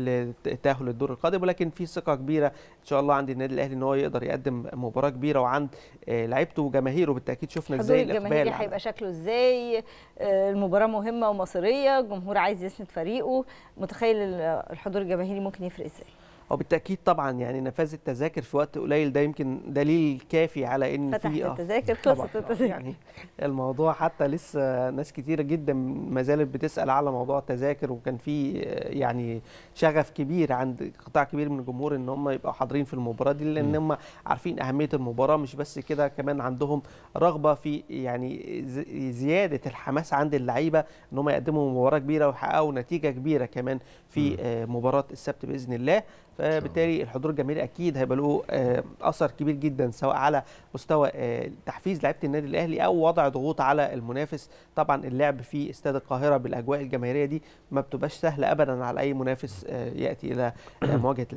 للتاهل للدور القادم ولكن في ثقه كبيره ان شاء الله عند النادي الاهلي ان هو يقدر يقدم مباراه كبيره وعند آه، لعيبته وجماهيره بالتاكيد شفنا الحضور ازاي الجماهيري الاقبال على- هيبقى شكله ازاي آه، المباراه مهمه ومصيريه الجمهور عايز يسند فريقه متخيل ال- الحضور الجماهيري ممكن يفرق ازاي وبالتاكيد طبعا يعني نفاذ التذاكر في وقت قليل ده يمكن دليل كافي على ان فتحت في آه، التذاكر طبعاً، خلصت آه، التذاكر يعني الموضوع حتى لسه ناس كتيره جدا ما زالت بتسال على موضوع التذاكر وكان في آه، يعني شغف كبير عند قطاع كبير من الجمهور ان هم يبقوا حاضرين في المباراه دي لان هم عارفين اهميه المباراه مش بس كده كمان عندهم رغبه في يعني ز- زياده الحماس عند اللعيبه ان هم يقدموا مباراه كبيره ويحققوا نتيجه كبيره كمان في آه، مباراه السبت باذن الله فبالتالي الحضور الجماهيري اكيد هيبقى له آه، اثر كبير جدا سواء على مستوى آه، تحفيز لعيبه النادي الاهلي او وضع ضغوط على المنافس طبعا اللعب في استاد القاهره بالاجواء الجماهيريه دي ما بتبقاش سهله ابدا على اي منافس آه، ياتي الى آه، مواجهه الاهلي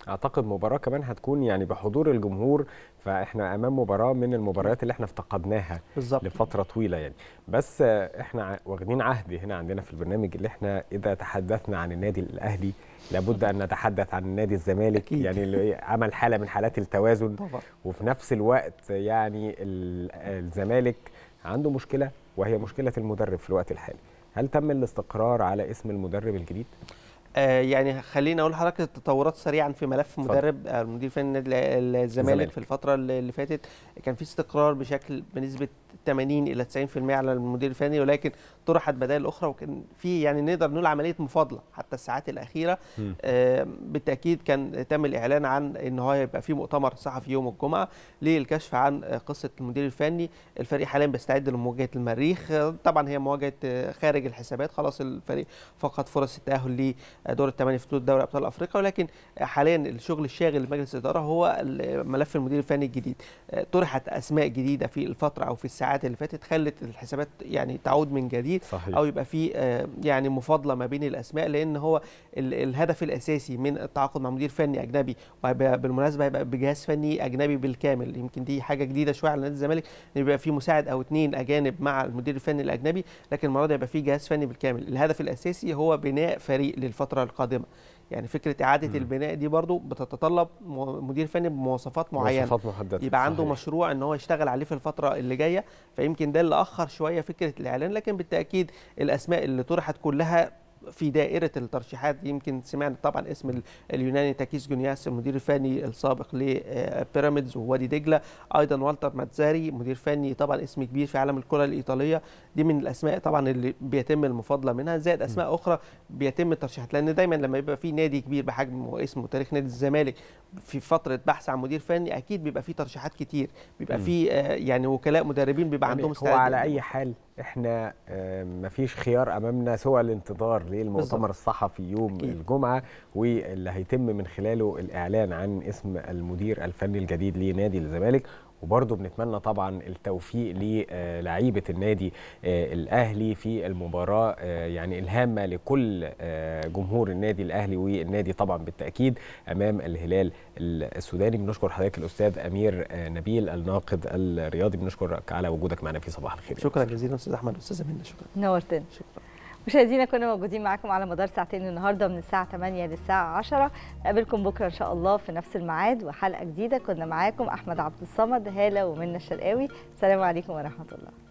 اعتقد مباراه كمان هتكون يعني بحضور الجمهور فاحنا امام مباراه من المباريات اللي احنا افتقدناها بالظبط. لفتره طويله يعني بس آه، احنا ع- واخدين عهد هنا عندنا في البرنامج اللي احنا اذا تحدثنا عن النادي الاهلي لابد ان نتحدث عن النادي الزمالك أكيد. يعني اللي عمل حاله من حالات التوازن طبعا. وفي نفس الوقت يعني ال- الزمالك عنده مشكله وهي مشكله المدرب في الوقت الحالي هل تم الاستقرار على اسم المدرب الجديد آه يعني خليني اقول لحضرتك التطورات سريعا في ملف اتفضل. مدرب آه، المدير الفني النادي ال- الزمالك الزمالك. في الفتره اللي اللي فاتت كان في استقرار بشكل بنسبه 80 الى 90% على المدير الفني ولكن طرحت بدائل اخرى وكان في يعني نقدر نقول عمليه مفاضله حتى الساعات الاخيره مم. آه بالتاكيد كان تم الاعلان عن ان هو هيبقى في مؤتمر صحفي يوم الجمعه للكشف عن آه، قصه المدير الفني الفريق حاليا بيستعد لمواجهه المريخ آه، طبعا هي مواجهه آه، خارج الحسابات خلاص الفريق فقد فرص التاهل لدور الثمانيه في بطوله دوري ابطال افريقيا ولكن حاليا الشغل الشاغل لمجلس الاداره هو ملف المدير الفني الجديد آه، طرحت اسماء جديده في الفتره او في الساعات اللي فاتت خلت الحسابات يعني تعود من جديد صحيح. او يبقى في آه، يعني مفاضله ما بين الاسماء لان هو ال- الهدف الاساسي من التعاقد مع مدير فني اجنبي وهيبقى بالمناسبه هيبقى بجهاز فني اجنبي بالكامل يمكن دي حاجه جديده شويه على نادي الزمالك ان يبقى في مساعد او اثنين اجانب مع المدير الفني الاجنبي لكن المره دي هيبقى في جهاز فني بالكامل الهدف الاساسي هو بناء فريق للفتره القادمه يعني فكره اعاده مم. البناء دي برضو بتتطلب م- مدير فني بمواصفات معينه مواصفات محدده يبقى عنده صحيح. مشروع ان هو يشتغل عليه في الفتره اللي جايه فيمكن ده اللي اخر شويه فكره الاعلان لكن بالتاكيد الاسماء اللي طرحت كلها في دائرة الترشيحات يمكن سمعنا طبعا اسم ال- اليوناني تاكيس جونياس المدير الفني السابق لبيراميدز ووادي دجلة أيضا والتر ماتزاري مدير فني طبعا اسم كبير في عالم الكرة الإيطالية دي من الأسماء طبعا اللي بيتم المفاضلة منها زائد أسماء أخرى بيتم الترشيحات لأن دايما لما يبقى في نادي كبير بحجم واسم وتاريخ نادي الزمالك في فترة بحث عن مدير فني أكيد بيبقى في ترشيحات كتير بيبقى مم. في آه، يعني وكلاء مدربين بيبقى يعني عندهم هو استعداد على اي حال احنا آه، مفيش خيار امامنا سوى الانتظار للمؤتمر بالظبط. الصحفي يوم أكيد. الجمعه واللي هيتم من خلاله الاعلان عن اسم المدير الفني الجديد لنادي الزمالك وبرضه بنتمنى طبعا التوفيق للعيبه النادي آه، الاهلي في المباراه آه، يعني الهامه لكل آه، جمهور النادي الاهلي والنادي طبعا بالتاكيد امام الهلال السوداني بنشكر حضرتك الاستاذ امير آه، نبيل الناقد الرياضي بنشكرك على وجودك معنا في صباح الخير شكرا جزيلا أستاذ أحمد أستاذة منى شكرا نورتنا مشاهدينا كنا موجودين معاكم على مدار ساعتين النهارده من الساعه 8 للساعه 10 نقابلكم بكره ان شاء الله في نفس الميعاد وحلقه جديده كنا معاكم احمد عبد الصمد هاله ومنى الشرقاوي السلام عليكم ورحمه الله